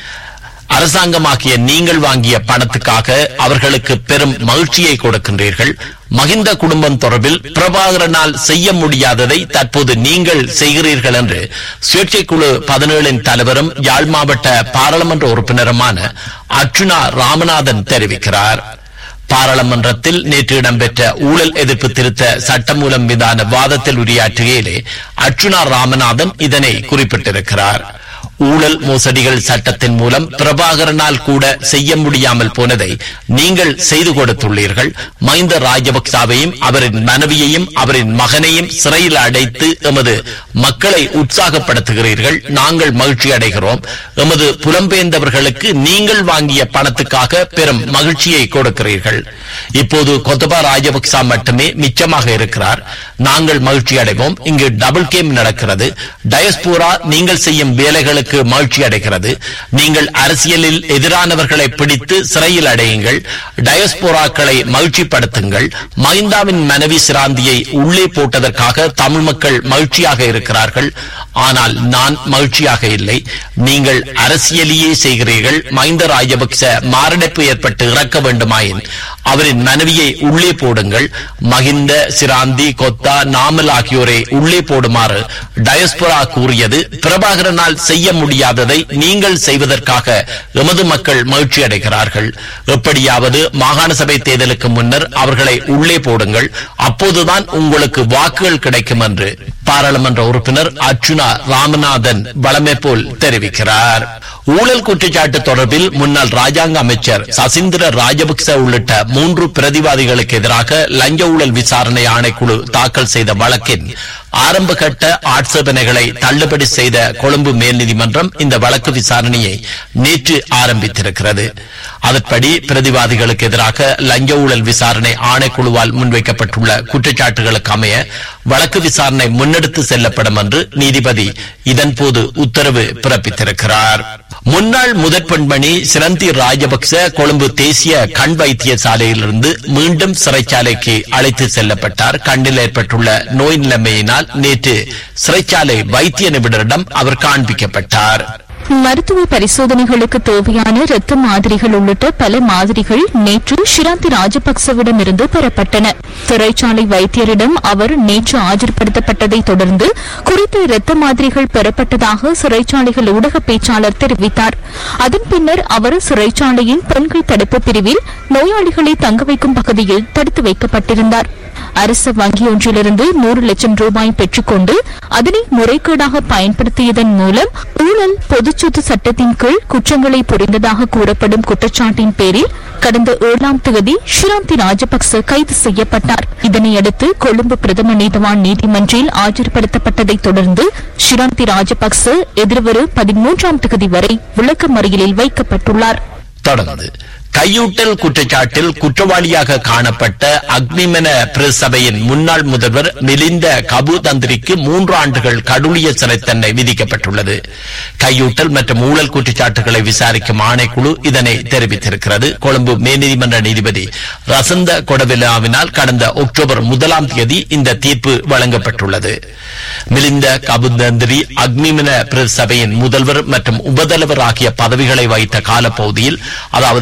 அரசாங்கமாகிய நீங்கள் வாங்கிய பணத்துக்காக அவர்களுக்கு பெரும் மகிழ்ச்சியை கொடுக்கின்றீர்கள் மகிந்த குடும்பம் தொடர்பில் பிரபாகரனால் செய்ய முடியாததை தற்போது நீங்கள் செய்கிறீர்கள் என்று சுயேட்சை குழு பதினேழின் தலைவரும் யாழ் மாவட்ட பாராளுமன்ற உறுப்பினருமான அர்ச்சுனா ராமநாதன் தெரிவிக்கிறார் பாராளுமன்றத்தில் நேற்று இடம்பெற்ற ஊழல் எதிர்ப்பு திருத்த சட்டமூலம் மீதான வாதத்தில் உரையாற்றுகையிலே அர்ச்சுனா ராமநாதன் இதனை குறிப்பிட்டிருக்கிறார் ஊழல் மோசடிகள் சட்டத்தின் மூலம் பிரபாகரனால் கூட செய்ய முடியாமல் போனதை நீங்கள் செய்து கொடுத்துள்ளீர்கள் மஹிந்த ராஜபக்சாவையும் அவரின் மனைவியையும் அவரின் மகனையும் சிறையில் அடைத்து எமது மக்களை உற்சாகப்படுத்துகிறீர்கள் நாங்கள் மகிழ்ச்சி அடைகிறோம் எமது புலம்பெயர்ந்தவர்களுக்கு நீங்கள் வாங்கிய பணத்துக்காக பெரும் மகிழ்ச்சியை கொடுக்கிறீர்கள் இப்போது கொத்தபா ராஜபக்சா மட்டுமே மிச்சமாக இருக்கிறார் நாங்கள் மகிழ்ச்சி அடைவோம் இங்கு டபுள் கேம் நடக்கிறது டயஸ்போரா நீங்கள் செய்யும் வேலைகளுக்கு மகிழ்ச்சி அடைகிறது நீங்கள் அரசியலில் எதிரானவர்களை பிடித்து சிறையில் அடையுங்கள் டயஸ்போராக்களை மகிழ்ச்சிப்படுத்துங்கள் மஹிந்தாவின் மனைவி சிராந்தியை உள்ளே போட்டதற்காக தமிழ் மக்கள் மகிழ்ச்சியாக இருக்கிறார்கள் ஆனால் நான் மகிழ்ச்சியாக இல்லை நீங்கள் அரசியலையே செய்கிறீர்கள் மஹிந்த ராஜபக்ச மாரடைப்பு ஏற்பட்டு இறக்க வேண்டுமாயின் அவரின் மனைவியை உள்ளே போடுங்கள் மகிந்த சிராந்தி கொத்தா நாமல் ஆகியோரை உள்ளே போடுமாறு டயஸ்பொரா கூறியது பிரபாகரனால் செய்ய முடியாததை நீங்கள் செய்வதற்காக எமது மக்கள் மகிழ்ச்சி அடைகிறார்கள் எப்படியாவது மாகாண சபை தேர்தலுக்கு முன்னர் அவர்களை உள்ளே போடுங்கள் அப்போதுதான் உங்களுக்கு வாக்குகள் கிடைக்கும் என்று பாராளுமன்ற உறுப்பினர் அர்ச்சுனா ராமநாதன் வளமை போல் தெரிவிக்கிறார் ஊழல் குற்றச்சாட்டு தொடர்பில் முன்னாள் ராஜாங்க அமைச்சர் சசீந்திர ராஜபக்ச உள்ளிட்ட மூன்று பிரதிவாதிகளுக்கு எதிராக லஞ்ச ஊழல் விசாரணை ஆணைக்குழு தாக்கல் செய்த வழக்கின் ஆரம்பகட்ட ஆட்சேபனைகளை தள்ளுபடி செய்த கொழும்பு மேல் நீதிமன்றம் இந்த வழக்கு விசாரணையை நேற்று ஆரம்பித்திருக்கிறது அதன்படி பிரதிவாதிகளுக்கு எதிராக லஞ்ச ஊழல் விசாரணை ஆணைக்குழுவால் முன்வைக்கப்பட்டுள்ள குற்றச்சாட்டுகளுக்கு அமைய வழக்கு விசாரணை முன்னெடுத்து செல்லப்படும் என்று நீதிபதி இதன்போது உத்தரவு பிறப்பித்திருக்கிறார் முன்னாள் முதற் பெண்மணி சிரந்தி ராஜபக்ச கொழும்பு தேசிய கண் வைத்தியசாலையிலிருந்து மீண்டும் சிறைச்சாலைக்கு அழைத்து செல்லப்பட்டார் கண்ணில் ஏற்பட்டுள்ள நோய் நிலைமையினால் நேற்று சிறைச்சாலை வைத்திய நிபுணரிடம் அவர் காண்பிக்கப்பட்டார்
மருத்துவ பரிசோதனைகளுக்கு தேவையான இரத்த மாதிரிகள் உள்ளிட்ட பல மாதிரிகள் நேற்று ஷிராந்தி ராஜபக்சவிடமிருந்து பெறப்பட்டன சிறைச்சாலை வைத்தியரிடம் அவர் நேற்று ஆஜர்படுத்தப்பட்டதை தொடர்ந்து குறித்த இரத்த மாதிரிகள் பெறப்பட்டதாக சிறைச்சாலைகள் ஊடக பேச்சாளர் தெரிவித்தார் அதன் பின்னர் அவர் சிறைச்சாலையின் பெண்கள் தடுப்பு பிரிவில் நோயாளிகளை தங்க வைக்கும் பகுதியில் தடுத்து வைக்கப்பட்டிருந்தார் அரசு வங்கி ஒன்றிலிருந்து நூறு லட்சம் ரூபாய் பெற்றுக்கொண்டு அதனை முறைகேடாக பயன்படுத்தியதன் மூலம் ஊழல் பொதுச்சொத்து சட்டத்தின் கீழ் குற்றங்களை புரிந்ததாக கூறப்படும் குற்றச்சாட்டின் பேரில் கடந்த ஏழாம் தேதி ஷிராந்தி ராஜபக்ச கைது செய்யப்பட்டார் இதனையடுத்து கொழும்பு பிரதம நீதவான் நீதிமன்றில் ஆஜர்படுத்தப்பட்டதைத் தொடர்ந்து ஷிராந்தி ராஜபக்ச எதிர்வரும் பதிமூன்றாம் தேதி வரை விளக்கமறியலில் வைக்கப்பட்டுள்ளார்
தொடர்ந்து கையூட்டல் குற்றச்சாட்டில் குற்றவாளியாக காணப்பட்ட அக்னிமென பிரசபையின் முன்னாள் முதல்வர் மிலிந்த கபு தந்திரிக்கு மூன்று ஆண்டுகள் கடூழிய சிறை தண்டனை விதிக்கப்பட்டுள்ளது கையூட்டல் மற்றும் ஊழல் குற்றச்சாட்டுகளை விசாரிக்கும் ஆணைக்குழு இதனை தெரிவித்திருக்கிறது கொழும்பு மேல்நீதிமன்ற நீதிபதி ரசந்த கொடவிலாவினால் கடந்த அக்டோபர் முதலாம் தேதி இந்த தீர்ப்பு வழங்கப்பட்டுள்ளது மிலிந்த கபுதந்திரி அக்னிமின பிரசபையின் முதல்வர் மற்றும் உபதலைவர் ஆகிய பதவிகளை வகித்த காலப்பகுதியில் அதாவது இரண்டாயிரத்தி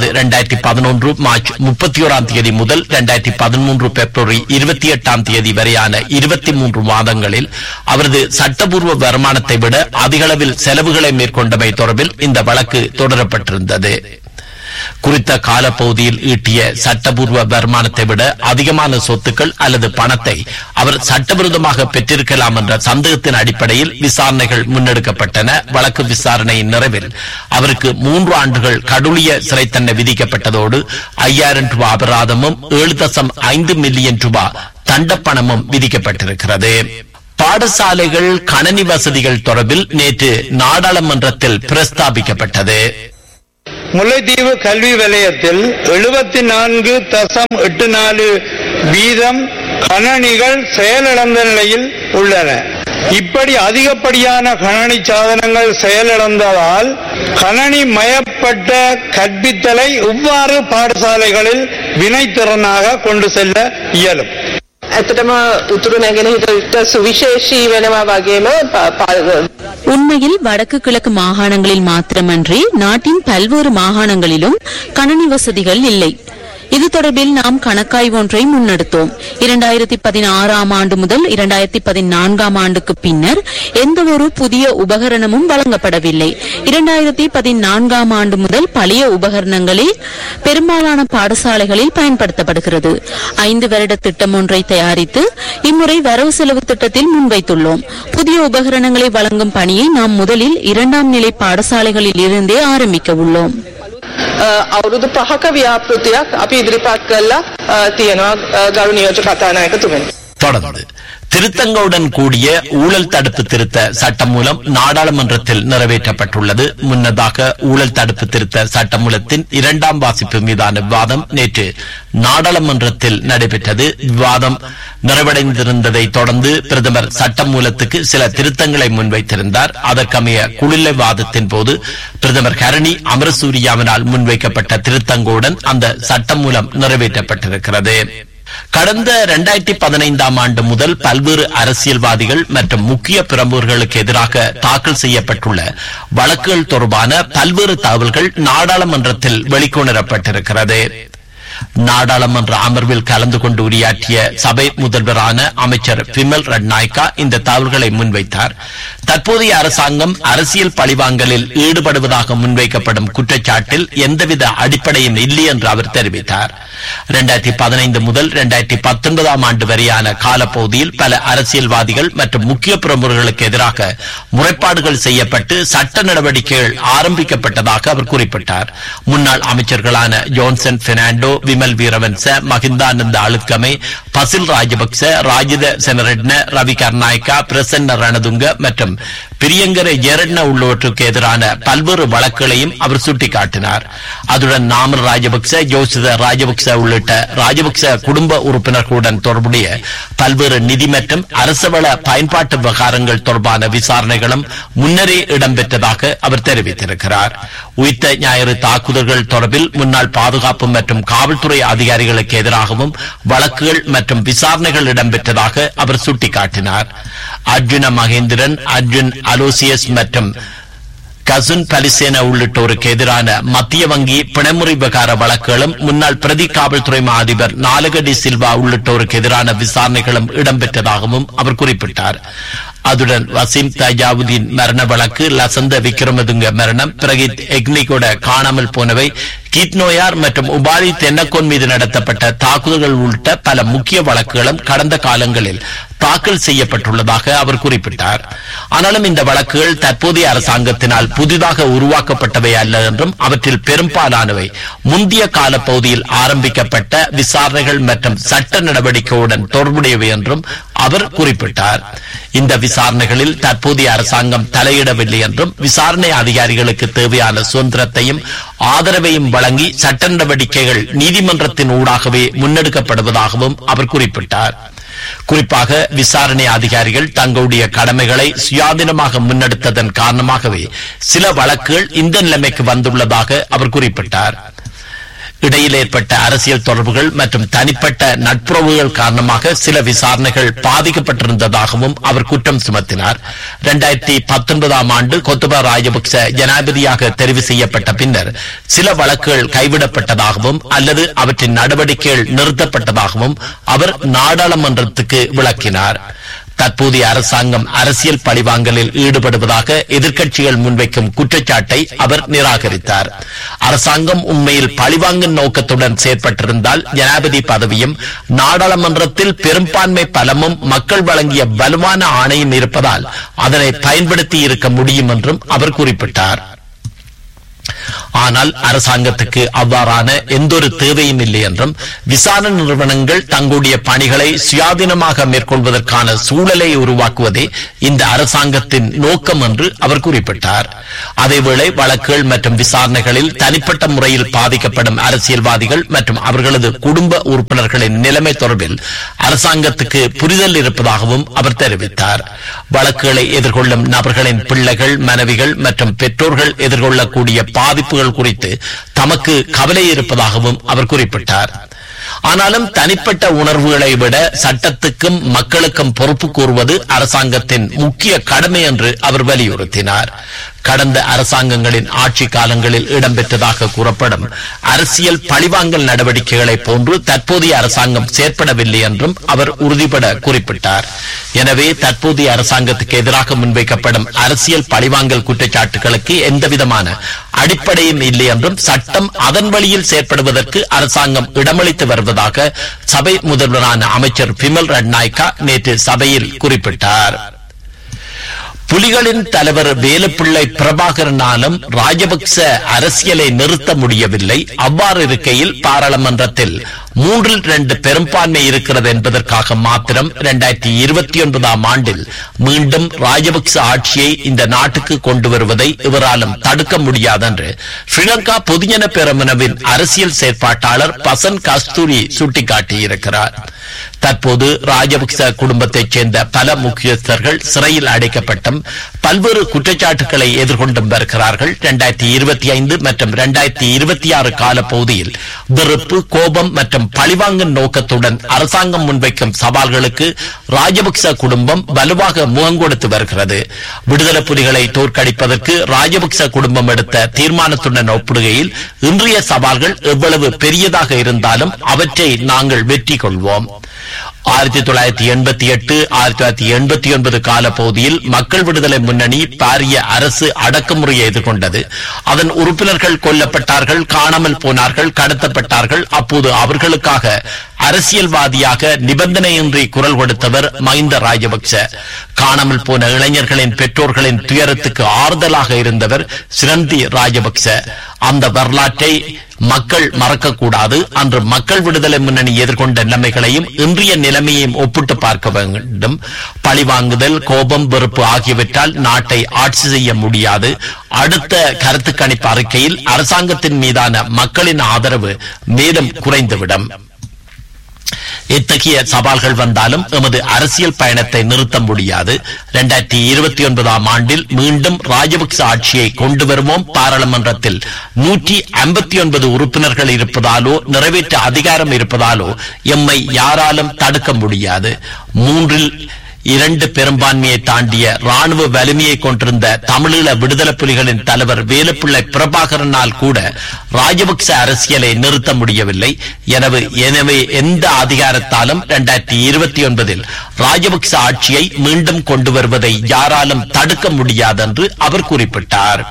இரண்டாயிரத்தி பதினொன்று மார்ச் முப்பத்தி ஓராம் தேதி முதல் இரண்டாயிரத்தி பதிமூன்று பிப்ரவரி இருபத்தி எட்டாம் தேதி வரையான இருபத்தி மூன்று மாதங்களில் அவரது சட்டபூர்வ வருமானத்தை விட அதிகளவில் செலவுகளை மேற்கொண்டமை தொடர்பில் இந்த வழக்கு தொடரப்பட்டிருந்தது குறித்த காலப்பகுதியில் ஈட்டிய சட்டபூர்வ வருமானத்தை விட அதிகமான சொத்துக்கள் அல்லது பணத்தை அவர் சட்டவிரோதமாக பெற்றிருக்கலாம் என்ற சந்தேகத்தின் அடிப்படையில் விசாரணைகள் முன்னெடுக்கப்பட்டன வழக்கு விசாரணையின் நிறைவில் அவருக்கு மூன்று ஆண்டுகள் கடூழிய சிறை தண்டனை விதிக்கப்பட்டதோடு ஐயாயிரம் ரூபாய் அபராதமும் ஏழு தசம் ஐந்து மில்லியன் ரூபாய் தண்டப்பணமும் விதிக்கப்பட்டிருக்கிறது பாடசாலைகள் கணனி வசதிகள் தொடர்பில் நேற்று நாடாளுமன்றத்தில் பிரஸ்தாபிக்கப்பட்டது
முல்லைத்தீவு கல்வி வலயத்தில் எழுபத்தி நான்கு தசம் எட்டு நாலு வீதம் கணனிகள் செயலிழந்த நிலையில் உள்ளன இப்படி அதிகப்படியான கணனி சாதனங்கள் செயலிழந்ததால் கணனி மயப்பட்ட கற்பித்தலை இவ்வாறு பாடசாலைகளில் வினைத்திறனாக கொண்டு செல்ல இயலும்
ඇතටම උතුරු නැගෙනහිට සුවිශේෂී වෙනවා වගේම ප- ප-
உண்மையில் வடக்கு கிழக்கு மாகாணங்களில் மாத்திரமன்றி நாட்டின் பல்வேறு மாகாணங்களிலும் கணனி வசதிகள் இல்லை இது தொடர்பில் நாம் கணக்காய்வு ஒன்றை முன்னெடுத்தோம் இரண்டாயிரத்தி பதினாறாம் ஆண்டு முதல் இரண்டாயிரத்தி பதினான்காம் ஆண்டுக்கு பின்னர் எந்த ஒரு புதிய உபகரணமும் வழங்கப்படவில்லை இரண்டாயிரத்தி பதினான்காம் ஆண்டு முதல் பழைய உபகரணங்களே பெரும்பாலான பாடசாலைகளில் பயன்படுத்தப்படுகிறது ஐந்து வருட திட்டம் ஒன்றை தயாரித்து இம்முறை வரவு செலவு திட்டத்தில் முன்வைத்துள்ளோம் புதிய உபகரணங்களை வழங்கும் பணியை நாம் முதலில் இரண்டாம் நிலை பாடசாலைகளில் இருந்தே ஆரம்பிக்க உள்ளோம்
අ, අවුරුදු පහක ව්‍යාපෘතියක් අපි ඉදිරිපත් කරලා අ, තියෙනවා අ, ගරු නියෝජ්‍ය කතානායකතුමනි.
தொடர்ந்து திருத்தங்களுடன் கூடிய ஊழல் தடுப்பு திருத்த சட்டம் மூலம் நாடாளுமன்றத்தில் நிறைவேற்றப்பட்டுள்ளது முன்னதாக ஊழல் தடுப்பு திருத்த சட்டமூலத்தின் இரண்டாம் வாசிப்பு மீதான விவாதம் நேற்று நாடாளுமன்றத்தில் நடைபெற்றது விவாதம் நிறைவடைந்திருந்ததை தொடர்ந்து பிரதமர் சட்டமூலத்துக்கு சில திருத்தங்களை முன்வைத்திருந்தார் அதற்கமைய குளிர்லை வாதத்தின் போது பிரதமர் கரணி அமரசூரியாவினால் முன்வைக்கப்பட்ட திருத்தங்களுடன் அந்த சட்டமூலம் நிறைவேற்றப்பட்டிருக்கிறது கடந்த இரண்டாயிரத்தி பதினைந்தாம் ஆண்டு முதல் பல்வேறு அரசியல்வாதிகள் மற்றும் முக்கிய பிரமுகர்களுக்கு எதிராக தாக்கல் செய்யப்பட்டுள்ள வழக்குகள் தொடர்பான பல்வேறு தகவல்கள் நாடாளுமன்றத்தில் வெளிக்கொணரப்பட்டிருக்கிறது நாடாளுமன்ற அமர்வில் கலந்து கொண்டு உரையாற்றிய சபை முதல்வரான அமைச்சர் பிமல் ரட்நாயக்கா இந்த தகவல்களை முன்வைத்தார் தற்போதைய அரசாங்கம் அரசியல் பழிவாங்கலில் ஈடுபடுவதாக முன்வைக்கப்படும் குற்றச்சாட்டில் எந்தவித அடிப்படையும் இல்லை என்று அவர் தெரிவித்தார் இரண்டாயிரத்தி பதினைந்து முதல் இரண்டாயிரத்தி பத்தொன்பதாம் ஆண்டு வரையான காலப்பகுதியில் பல அரசியல்வாதிகள் மற்றும் முக்கிய பிரமுகர்களுக்கு எதிராக முறைப்பாடுகள் செய்யப்பட்டு சட்ட நடவடிக்கைகள் ஆரம்பிக்கப்பட்டதாக அவர் குறிப்பிட்டார் முன்னாள் அமைச்சர்களான ஜோன்சன் பெர்னாண்டோ விமல் வீரவன்ச மகிந்தானந்த அழுத்கமை பசில் ராஜபக்ச ராஜித செனரெட்ன ரவி கர்நாயக்கா பிரசன்ன ரணதுங்க மற்றும் பிரியங்கர ஜெரட்ன உள்ளவற்றுக்கு எதிரான பல்வேறு வழக்குகளையும் அவர் சுட்டிக்காட்டினார் அதுடன் நாமல் ராஜபக்ச ஜோசித ராஜபக்ச உள்ளிட்ட ராஜபக்ச குடும்ப உறுப்பினர்களுடன் தொடர்புடைய பல்வேறு நிதி மற்றும் அரசவள பயன்பாட்டு விவகாரங்கள் தொடர்பான விசாரணைகளும் முன்னரே இடம்பெற்றதாக அவர் தெரிவித்திருக்கிறார் உயிர்த்த ஞாயிறு தாக்குதல்கள் தொடர்பில் முன்னாள் பாதுகாப்பு மற்றும் காவல்துறை அதிகாரிகளுக்கு எதிராகவும் வழக்குகள் மற்றும் விசாரணைகள் இடம்பெற்றதாக அவர் சுட்டிக்காட்டினார் அர்ஜுன மகேந்திரன் அர்ஜுன் அலோசியஸ் மற்றும் கசுன் பலிசேன உள்ளிட்டோருக்கு எதிரான மத்திய வங்கி பிணமுறை விவகார வழக்குகளும் முன்னாள் பிரதி காவல்துறை மா அதிபர் நாலகடி சில்வா உள்ளிட்டோருக்கு எதிரான விசாரணைகளும் இடம்பெற்றதாகவும் அவர் குறிப்பிட்டார் அதுடன் வசீம் தஜாவுதீன் மரண வழக்கு லசந்த விக்ரமதுங்க மரணம் பிரகித் எக்னிகோட காணாமல் போனவை கீத் நோயார் மற்றும் உபாலி தென்னக்கோன் மீது நடத்தப்பட்ட தாக்குதல்கள் உள்ளிட்ட பல முக்கிய வழக்குகளும் கடந்த காலங்களில் தாக்கல் செய்யப்பட்டுள்ளதாக அவர் குறிப்பிட்டார் ஆனாலும் இந்த வழக்குகள் தற்போதைய அரசாங்கத்தினால் புதிதாக உருவாக்கப்பட்டவை அல்ல என்றும் அவற்றில் பெரும்பாலானவை முந்தைய காலப்பகுதியில் ஆரம்பிக்கப்பட்ட விசாரணைகள் மற்றும் சட்ட நடவடிக்கையுடன் தொடர்புடையவை என்றும் அவர் குறிப்பிட்டார் இந்த விசாரணைகளில் தற்போதைய அரசாங்கம் தலையிடவில்லை என்றும் விசாரணை அதிகாரிகளுக்கு தேவையான சுதந்திரத்தையும் ஆதரவையும் வழங்கி சட்ட நடவடிக்கைகள் நீதிமன்றத்தின் ஊடாகவே முன்னெடுக்கப்படுவதாகவும் அவர் குறிப்பிட்டார் குறிப்பாக விசாரணை அதிகாரிகள் தங்களுடைய கடமைகளை சுயாதீனமாக முன்னெடுத்ததன் காரணமாகவே சில வழக்குகள் இந்த நிலைமைக்கு வந்துள்ளதாக அவர் குறிப்பிட்டார் இடையில் ஏற்பட்ட அரசியல் தொடர்புகள் மற்றும் தனிப்பட்ட நட்புறவுகள் காரணமாக சில விசாரணைகள் பாதிக்கப்பட்டிருந்ததாகவும் அவர் குற்றம் சுமத்தினார் இரண்டாயிரத்தி பத்தொன்பதாம் ஆண்டு கொத்தபா ராஜபக்ச ஜனாதிபதியாக தெரிவு செய்யப்பட்ட பின்னர் சில வழக்குகள் கைவிடப்பட்டதாகவும் அல்லது அவற்றின் நடவடிக்கைகள் நிறுத்தப்பட்டதாகவும் அவர் நாடாளுமன்றத்துக்கு விளக்கினார் தற்போதைய அரசாங்கம் அரசியல் பழிவாங்கலில் ஈடுபடுவதாக எதிர்க்கட்சிகள் முன்வைக்கும் குற்றச்சாட்டை அவர் நிராகரித்தார் அரசாங்கம் உண்மையில் பழிவாங்கும் நோக்கத்துடன் செயற்பட்டிருந்தால் ஜனாதிபதி பதவியும் நாடாளுமன்றத்தில் பெரும்பான்மை பலமும் மக்கள் வழங்கிய வலுவான ஆணையும் இருப்பதால் அதனை பயன்படுத்தி இருக்க முடியும் என்றும் அவர் குறிப்பிட்டார் ஆனால் அரசாங்கத்துக்கு அவ்வாறான எந்தொரு தேவையும் இல்லை என்றும் விசாரணை நிறுவனங்கள் தங்களுடைய பணிகளை சுயாதீனமாக மேற்கொள்வதற்கான சூழலை உருவாக்குவதே இந்த அரசாங்கத்தின் நோக்கம் என்று அவர் குறிப்பிட்டார் அதேவேளை வழக்குகள் மற்றும் விசாரணைகளில் தனிப்பட்ட முறையில் பாதிக்கப்படும் அரசியல்வாதிகள் மற்றும் அவர்களது குடும்ப உறுப்பினர்களின் நிலைமை தொடர்பில் அரசாங்கத்துக்கு புரிதல் இருப்பதாகவும் அவர் தெரிவித்தார் வழக்குகளை எதிர்கொள்ளும் நபர்களின் பிள்ளைகள் மனைவிகள் மற்றும் பெற்றோர்கள் எதிர்கொள்ளக்கூடிய பாதிப்புகள் குறித்து தமக்கு கவலை இருப்பதாகவும் அவர் குறிப்பிட்டார் ஆனாலும் தனிப்பட்ட உணர்வுகளை விட சட்டத்துக்கும் மக்களுக்கும் பொறுப்பு கூறுவது அரசாங்கத்தின் முக்கிய கடமை என்று அவர் வலியுறுத்தினார் கடந்த அரசாங்கங்களின் ஆட்சி காலங்களில் இடம்பெற்றதாக கூறப்படும் அரசியல் பழிவாங்கல் நடவடிக்கைகளை போன்று தற்போதைய அரசாங்கம் செயற்படவில்லை என்றும் அவர் உறுதிபட குறிப்பிட்டார் எனவே தற்போதைய அரசாங்கத்துக்கு எதிராக முன்வைக்கப்படும் அரசியல் பழிவாங்கல் குற்றச்சாட்டுகளுக்கு எந்தவிதமான அடிப்படையும் இல்லை என்றும் சட்டம் அதன் வழியில் செயற்படுவதற்கு அரசாங்கம் இடமளித்து வருவதாக சபை முதல்வரான அமைச்சர் பிமல் ரட்நாயக்கா நேற்று சபையில் குறிப்பிட்டார் புலிகளின் தலைவர் வேலுப்பிள்ளை பிரபாகரனாலும் ராஜபக்ச அரசியலை நிறுத்த முடியவில்லை அவ்வாறு இருக்கையில் பாராளுமன்றத்தில் மூன்றில் இரண்டு பெரும்பான்மை இருக்கிறது என்பதற்காக மாத்திரம் இரண்டாயிரத்தி இருபத்தி ஒன்பதாம் ஆண்டில் மீண்டும் ராஜபக்ச ஆட்சியை இந்த நாட்டுக்கு கொண்டு வருவதை இவராலும் தடுக்க முடியாது என்று ஸ்ரீலங்கா பொதுஜன பெரமுனவின் அரசியல் செயற்பாட்டாளர் பசன் கஸ்தூரி சுட்டிக்காட்டியிருக்கிறார் தற்போது ராஜபக்ச குடும்பத்தைச் சேர்ந்த பல முக்கியஸ்தர்கள் சிறையில் அடைக்கப்பட்டும் பல்வேறு குற்றச்சாட்டுகளை எதிர்கொண்டும் வருகிறார்கள் இரண்டாயிரத்தி இருபத்தி ஐந்து மற்றும் இரண்டாயிரத்தி இருபத்தி ஆறு கால பகுதியில் வெறுப்பு கோபம் மற்றும் பழிவாங்கும் நோக்கத்துடன் அரசாங்கம் முன்வைக்கும் சவால்களுக்கு ராஜபக்ச குடும்பம் வலுவாக முகம் கொடுத்து வருகிறது விடுதலை புலிகளை தோற்கடிப்பதற்கு ராஜபக்ச குடும்பம் எடுத்த தீர்மானத்துடன் ஒப்பிடுகையில் இன்றைய சவால்கள் எவ்வளவு பெரியதாக இருந்தாலும் அவற்றை நாங்கள் வெற்றி கொள்வோம் ஆயிரத்தி தொள்ளாயிரத்தி எண்பத்தி எட்டு ஆயிரத்தி தொள்ளாயிரத்தி எண்பத்தி ஒன்பது கால பகுதியில் மக்கள் விடுதலை முன்னணி பாரிய அரசு அடக்குமுறையை எதிர்கொண்டது அதன் உறுப்பினர்கள் கொல்லப்பட்டார்கள் காணாமல் போனார்கள் கடத்தப்பட்டார்கள் அப்போது அவர்களுக்காக அரசியல்வாதியாக நிபந்தனையின்றி குரல் கொடுத்தவர் மஹிந்த ராஜபக்ச காணாமல் போன இளைஞர்களின் பெற்றோர்களின் துயரத்துக்கு ஆறுதலாக இருந்தவர் சிரந்தி ராஜபக்ச அந்த வரலாற்றை மக்கள் மறக்கக்கூடாது அன்று மக்கள் விடுதலை முன்னணி எதிர்கொண்ட நிலைமைகளையும் இன்றைய நிலைமையையும் ஒப்பிட்டு பார்க்க வேண்டும் பழிவாங்குதல் கோபம் வெறுப்பு ஆகியவற்றால் நாட்டை ஆட்சி செய்ய முடியாது அடுத்த கருத்து கணிப்பு அறிக்கையில் அரசாங்கத்தின் மீதான மக்களின் ஆதரவு மேலும் குறைந்துவிடும் இத்தகைய சவால்கள் வந்தாலும் எமது அரசியல் பயணத்தை நிறுத்த முடியாது இரண்டாயிரத்தி இருபத்தி ஒன்பதாம் ஆண்டில் மீண்டும் ராஜபக்ச ஆட்சியை கொண்டு வருவோம் பாராளுமன்றத்தில் நூற்றி ஐம்பத்தி ஒன்பது உறுப்பினர்கள் இருப்பதாலோ நிறைவேற்ற அதிகாரம் இருப்பதாலோ எம்மை யாராலும் தடுக்க முடியாது மூன்றில் இரண்டு பெரும்பான்மையை தாண்டிய ராணுவ வலிமையை கொண்டிருந்த தமிழீழ விடுதலை புலிகளின் தலைவர் வேலுப்பிள்ளை பிரபாகரனால் கூட ராஜபக்ச அரசியலை நிறுத்த முடியவில்லை எனவே எனவே எந்த அதிகாரத்தாலும் இரண்டாயிரத்தி இருபத்தி ஒன்பதில் ராஜபக்ச ஆட்சியை மீண்டும் கொண்டு வருவதை யாராலும் தடுக்க முடியாதென்று அவர் குறிப்பிட்டார்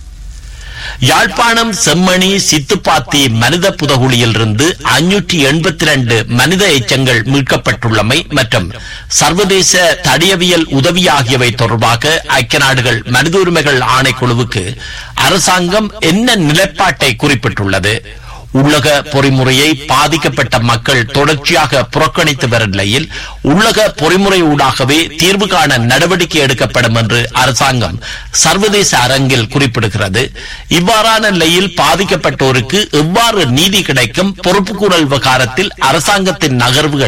யாழ்ப்பாணம் செம்மணி சித்துப்பாத்தி மனித புதகுழியிலிருந்து அஞ்சூற்றி எண்பத்தி ரெண்டு மனித எச்சங்கள் மீட்கப்பட்டுள்ளமை மற்றும் சர்வதேச தடியவியல் உதவி ஆகியவை தொடர்பாக ஐக்கிய நாடுகள் மனித உரிமைகள் ஆணைக்குழுவுக்கு அரசாங்கம் என்ன நிலைப்பாட்டை குறிப்பிட்டுள்ளது உள்ளக பொறிமுறையை பாதிக்கப்பட்ட மக்கள் தொடர்ச்சியாக புறக்கணித்து வரும் நிலையில் உள்ளக பொறிமுறை ஊடாகவே தீர்வு காண நடவடிக்கை எடுக்கப்படும் என்று அரசாங்கம் சர்வதேச அரங்கில் குறிப்பிடுகிறது இவ்வாறான நிலையில் பாதிக்கப்பட்டோருக்கு எவ்வாறு நீதி கிடைக்கும் பொறுப்புக்கூறல் விவகாரத்தில் அரசாங்கத்தின் நகர்வுகள்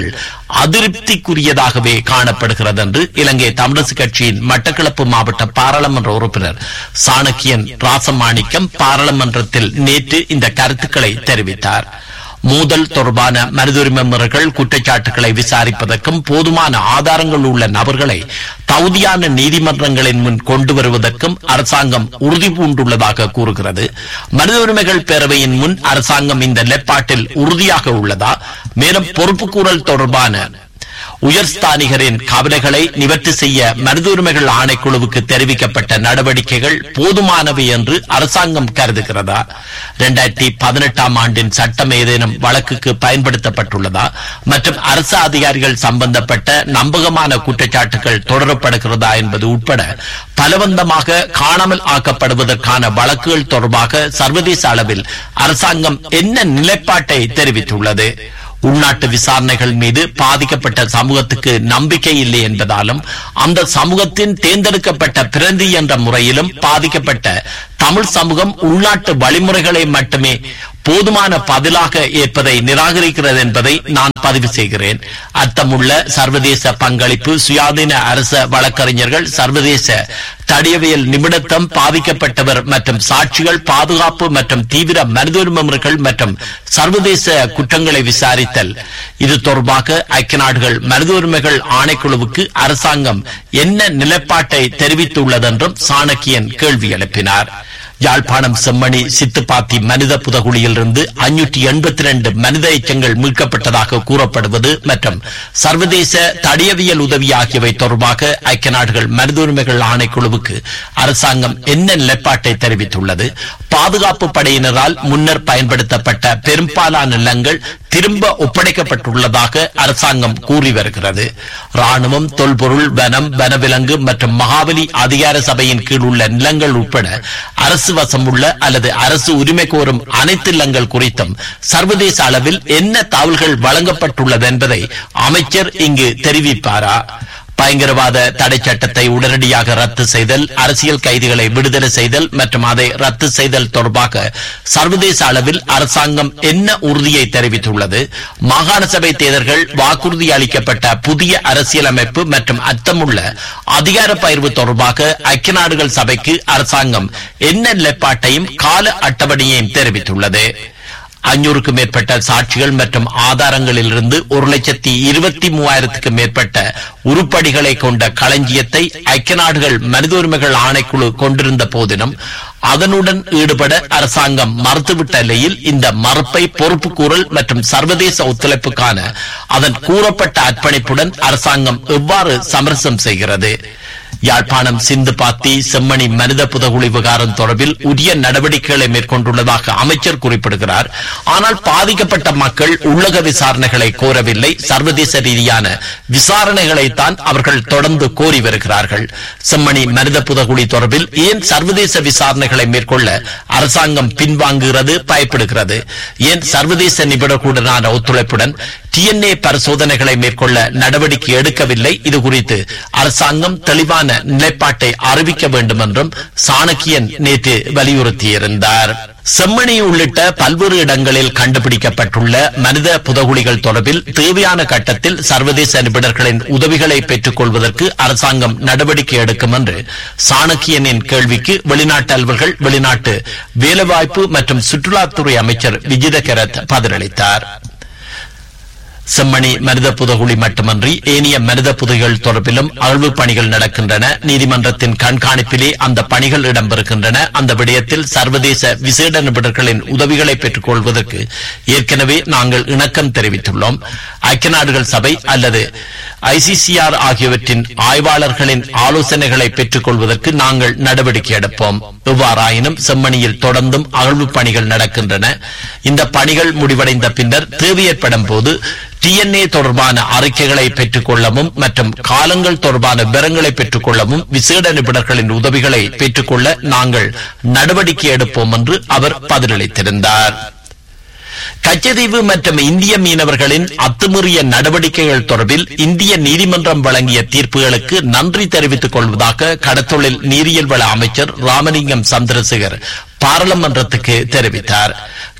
அதிருப்திக்குரியதாகவே காணப்படுகிறது என்று இலங்கை தமிழரசு கட்சியின் மட்டக்களப்பு மாவட்ட பாராளுமன்ற உறுப்பினர் சாணக்கியன் ராசமாணிக்கம் பாராளுமன்றத்தில் நேற்று இந்த கருத்துக்களை தெரிவித்தார் மோதல் தொடர்பான மனிதுரிமை முறைகள் குற்றச்சாட்டுகளை விசாரிப்பதற்கும் போதுமான ஆதாரங்கள் உள்ள நபர்களை தகுதியான நீதிமன்றங்களின் முன் கொண்டு வருவதற்கும் அரசாங்கம் உறுதி பூண்டுள்ளதாக கூறுகிறது மனித உரிமைகள் பேரவையின் முன் அரசாங்கம் இந்த நிலைப்பாட்டில் உறுதியாக உள்ளதா மேலும் பொறுப்புக்கூறல் தொடர்பான உயர்ஸ்தானிகரின் கவலைகளை நிவர்த்தி செய்ய மனித உரிமைகள் ஆணைக்குழுவுக்கு தெரிவிக்கப்பட்ட நடவடிக்கைகள் போதுமானவை என்று அரசாங்கம் கருதுகிறதா இரண்டாயிரத்தி பதினெட்டாம் ஆண்டின் சட்டம் ஏதேனும் வழக்குக்கு பயன்படுத்தப்பட்டுள்ளதா மற்றும் அரசு அதிகாரிகள் சம்பந்தப்பட்ட நம்பகமான குற்றச்சாட்டுகள் தொடரப்படுகிறதா என்பது உட்பட பலவந்தமாக காணாமல் ஆக்கப்படுவதற்கான வழக்குகள் தொடர்பாக சர்வதேச அளவில் அரசாங்கம் என்ன நிலைப்பாட்டை தெரிவித்துள்ளது உள்நாட்டு விசாரணைகள் மீது பாதிக்கப்பட்ட சமூகத்துக்கு நம்பிக்கை இல்லை என்பதாலும் அந்த சமூகத்தின் தேர்ந்தெடுக்கப்பட்ட பிரதி என்ற முறையிலும் பாதிக்கப்பட்ட தமிழ் சமூகம் உள்நாட்டு வழிமுறைகளை மட்டுமே போதுமான பதிலாக ஏற்பதை நிராகரிக்கிறது என்பதை நான் பதிவு செய்கிறேன் அர்த்தமுள்ள சர்வதேச பங்களிப்பு சுயாதீன அரச வழக்கறிஞர்கள் சர்வதேச தடியவியல் நிமிடத்தம் பாதிக்கப்பட்டவர் மற்றும் சாட்சிகள் பாதுகாப்பு மற்றும் தீவிர மனித உரிமைகள் மற்றும் சர்வதேச குற்றங்களை விசாரித்தல் இது தொடர்பாக ஐக்கிய நாடுகள் மனித உரிமைகள் ஆணைக்குழுவுக்கு அரசாங்கம் என்ன நிலைப்பாட்டை தெரிவித்துள்ளதென்றும் சாணக்கியன் கேள்வி எழுப்பினார் யாழ்ப்பாணம் செம்மணி சித்துப்பாத்தி மனித புதகுழியிலிருந்து அஞ்சூற்றி எண்பத்தி ரெண்டு மனித எச்சங்கள் மீட்கப்பட்டதாக கூறப்படுவது மற்றும் சர்வதேச தடியவியல் உதவி ஆகியவை தொடர்பாக ஐக்கிய நாடுகள் மனித உரிமைகள் ஆணைக்குழுவுக்கு அரசாங்கம் என்ன நிலைப்பாட்டை தெரிவித்துள்ளது பாதுகாப்பு படையினரால் முன்னர் பயன்படுத்தப்பட்ட பெரும்பாலான நிலங்கள் திரும்ப ஒப்படைக்கப்பட்டுள்ளதாக அரசாங்கம் கூறி வருகிறது ராணுவம் தொல்பொருள் வனம் வனவிலங்கு மற்றும் மகாபலி அதிகார சபையின் கீழ் உள்ள நிலங்கள் உட்பட அரசு வசம் உள்ள அல்லது அரசு உரிமை கோரும் அனைத்து இல்லங்கள் குறித்தும் சர்வதேச அளவில் என்ன தகவல்கள் வழங்கப்பட்டுள்ளது என்பதை அமைச்சர் இங்கு தெரிவிப்பாரா பயங்கரவாத தடை சட்டத்தை உடனடியாக ரத்து செய்தல் அரசியல் கைதிகளை விடுதலை செய்தல் மற்றும் அதை ரத்து செய்தல் தொடர்பாக சர்வதேச அளவில் அரசாங்கம் என்ன உறுதியை தெரிவித்துள்ளது மாகாண சபை தேர்தல்கள் வாக்குறுதி அளிக்கப்பட்ட புதிய அரசியலமைப்பு மற்றும் அர்த்தமுள்ள அதிகார பகிர்வு தொடர்பாக ஐக்கிய நாடுகள் சபைக்கு அரசாங்கம் என்ன நிலைப்பாட்டையும் கால அட்டவணையையும் தெரிவித்துள்ளது அஞ்சூறுக்கும் மேற்பட்ட சாட்சிகள் மற்றும் ஆதாரங்களிலிருந்து ஒரு லட்சத்தி இருபத்தி மூவாயிரத்துக்கும் மேற்பட்ட உருப்படிகளை கொண்ட களஞ்சியத்தை ஐக்கிய நாடுகள் மனித உரிமைகள் ஆணைக்குழு கொண்டிருந்த போதிலும் அதனுடன் ஈடுபட அரசாங்கம் மறுத்துவிட்ட நிலையில் இந்த மறுப்பை பொறுப்புக்கூறல் மற்றும் சர்வதேச ஒத்துழைப்புக்கான அதன் கூறப்பட்ட அர்ப்பணிப்புடன் அரசாங்கம் எவ்வாறு சமரசம் செய்கிறது யாழ்ப்பாணம் சிந்து பாத்தி செம்மணி மனித புதகுழி விவகாரம் தொடர்பில் உரிய நடவடிக்கைகளை மேற்கொண்டுள்ளதாக அமைச்சர் குறிப்பிடுகிறார் ஆனால் பாதிக்கப்பட்ட மக்கள் உள்ளக விசாரணைகளை கோரவில்லை சர்வதேச ரீதியான விசாரணைகளைத்தான் அவர்கள் தொடர்ந்து கோரி வருகிறார்கள் செம்மணி மனித புதகுழி தொடர்பில் ஏன் சர்வதேச விசாரணைகளை மேற்கொள்ள அரசாங்கம் பின்வாங்குகிறது பயப்படுகிறது ஏன் சர்வதேச நிபுணர்களுடனான ஒத்துழைப்புடன் டிஎன்ஏ பரிசோதனைகளை மேற்கொள்ள நடவடிக்கை எடுக்கவில்லை இது குறித்து அரசாங்கம் தெளிவான நிலைப்பாட்டை அறிவிக்க வேண்டும் என்றும் சாணக்கியன் நேற்று வலியுறுத்தியிருந்தார் செம்மணி உள்ளிட்ட பல்வேறு இடங்களில் கண்டுபிடிக்கப்பட்டுள்ள மனித புதகுழிகள் தொடர்பில் தேவையான கட்டத்தில் சர்வதேச நிபுணர்களின் உதவிகளை பெற்றுக் கொள்வதற்கு அரசாங்கம் நடவடிக்கை எடுக்கும் என்று சாணக்கியனின் கேள்விக்கு வெளிநாட்டு அலுவல்கள் வெளிநாட்டு வேலைவாய்ப்பு மற்றும் சுற்றுலாத்துறை அமைச்சர் விஜித கரத் பதிலளித்தார் செம்மணி மனித புதகுழி மட்டுமன்றி ஏனைய மனித புதைகள் தொடர்பிலும் அகழ்வு பணிகள் நடக்கின்றன நீதிமன்றத்தின் கண்காணிப்பிலே அந்த பணிகள் இடம்பெறுகின்றன அந்த விடயத்தில் சர்வதேச விசேட நிபுணர்களின் உதவிகளை பெற்றுக் கொள்வதற்கு ஏற்கனவே நாங்கள் இணக்கம் தெரிவித்துள்ளோம் ஐக்கிய நாடுகள் சபை அல்லது ஐசிசிஆர் ஆகியவற்றின் ஆய்வாளர்களின் ஆலோசனைகளை பெற்றுக் கொள்வதற்கு நாங்கள் நடவடிக்கை எடுப்போம் எவ்வாறாயினும் செம்மணியில் தொடர்ந்தும் அகழ்வு பணிகள் நடக்கின்றன இந்த பணிகள் முடிவடைந்த பின்னர் தேவை ஏற்படும் போது டிஎன்ஏ தொடர்பான அறிக்கைகளை பெற்றுக் கொள்ளவும் மற்றும் காலங்கள் தொடர்பான விவரங்களை பெற்றுக் கொள்ளவும் விசேட நிபுணர்களின் உதவிகளை பெற்றுக்கொள்ள நாங்கள் நடவடிக்கை எடுப்போம் என்று அவர் பதிலளித்திருந்தார் கச்சதீவு மற்றும் இந்திய மீனவர்களின் அத்துமீறிய நடவடிக்கைகள் தொடர்பில் இந்திய நீதிமன்றம் வழங்கிய தீர்ப்புகளுக்கு நன்றி தெரிவித்துக் கொள்வதாக கடத்தொழில் நீரியல் வள அமைச்சர் ராமலிங்கம் சந்திரசேகர் பாராளுமன்றத்துக்கு தெரிவித்தார்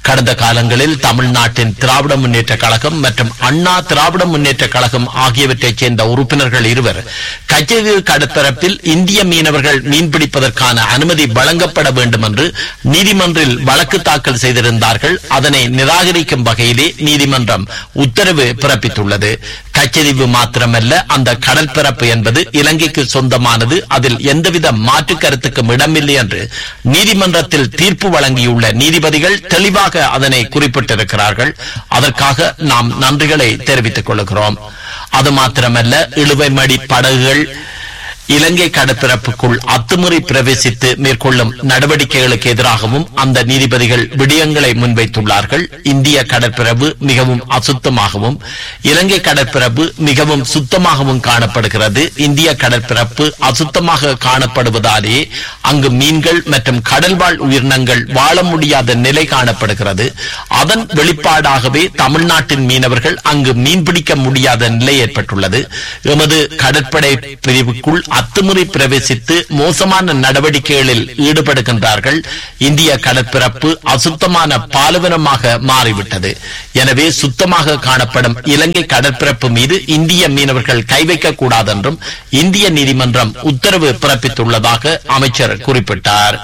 கடந்த காலங்களில் தமிழ்நாட்டின் திராவிட முன்னேற்ற கழகம் மற்றும் அண்ணா திராவிட முன்னேற்ற கழகம் ஆகியவற்றைச் சேர்ந்த உறுப்பினர்கள் இருவர் கச்சதீவு கடற்பரப்பில் இந்திய மீனவர்கள் மீன்பிடிப்பதற்கான அனுமதி வழங்கப்பட வேண்டும் என்று நீதிமன்றில் வழக்கு தாக்கல் செய்திருந்தார்கள் அதனை நிராகரிக்கும் வகையிலே நீதிமன்றம் உத்தரவு பிறப்பித்துள்ளது கச்சதீவு மாத்திரமல்ல அந்த கடற்பரப்பு என்பது இலங்கைக்கு சொந்தமானது அதில் எந்தவித மாற்று கருத்துக்கும் இடமில்லை என்று நீதிமன்றத்தில் தீர்ப்பு வழங்கியுள்ள நீதிபதிகள் தெளிவாக அதனை குறிப்பிட்டிருக்கிறார்கள் அதற்காக நாம் நன்றிகளை தெரிவித்துக் கொள்கிறோம் அது மாத்திரமல்ல இழுவைமடி படகுகள் இலங்கை கடற்பரப்புக்குள் அத்துமுறை பிரவேசித்து மேற்கொள்ளும் நடவடிக்கைகளுக்கு எதிராகவும் அந்த நீதிபதிகள் விடயங்களை முன்வைத்துள்ளார்கள் இந்திய கடற்பரப்பு மிகவும் அசுத்தமாகவும் இலங்கை கடற்பரப்பு மிகவும் சுத்தமாகவும் காணப்படுகிறது இந்திய கடற்பரப்பு அசுத்தமாக காணப்படுவதாலே அங்கு மீன்கள் மற்றும் கடல்வாழ் உயிரினங்கள் வாழ முடியாத நிலை காணப்படுகிறது அதன் வெளிப்பாடாகவே தமிழ்நாட்டின் மீனவர்கள் அங்கு மீன்பிடிக்க முடியாத நிலை ஏற்பட்டுள்ளது எமது கடற்படை பிரிவுக்குள் அத்துமுறை பிரவேசித்து மோசமான நடவடிக்கைகளில் ஈடுபடுகின்றார்கள் இந்திய கடற்பரப்பு அசுத்தமான பாலுவனமாக மாறிவிட்டது எனவே சுத்தமாக காணப்படும் இலங்கை கடற்பரப்பு மீது இந்திய மீனவர்கள் கை வைக்கக் கூடாதென்றும் இந்திய நீதிமன்றம் உத்தரவு பிறப்பித்துள்ளதாக அமைச்சர் குறிப்பிட்டார்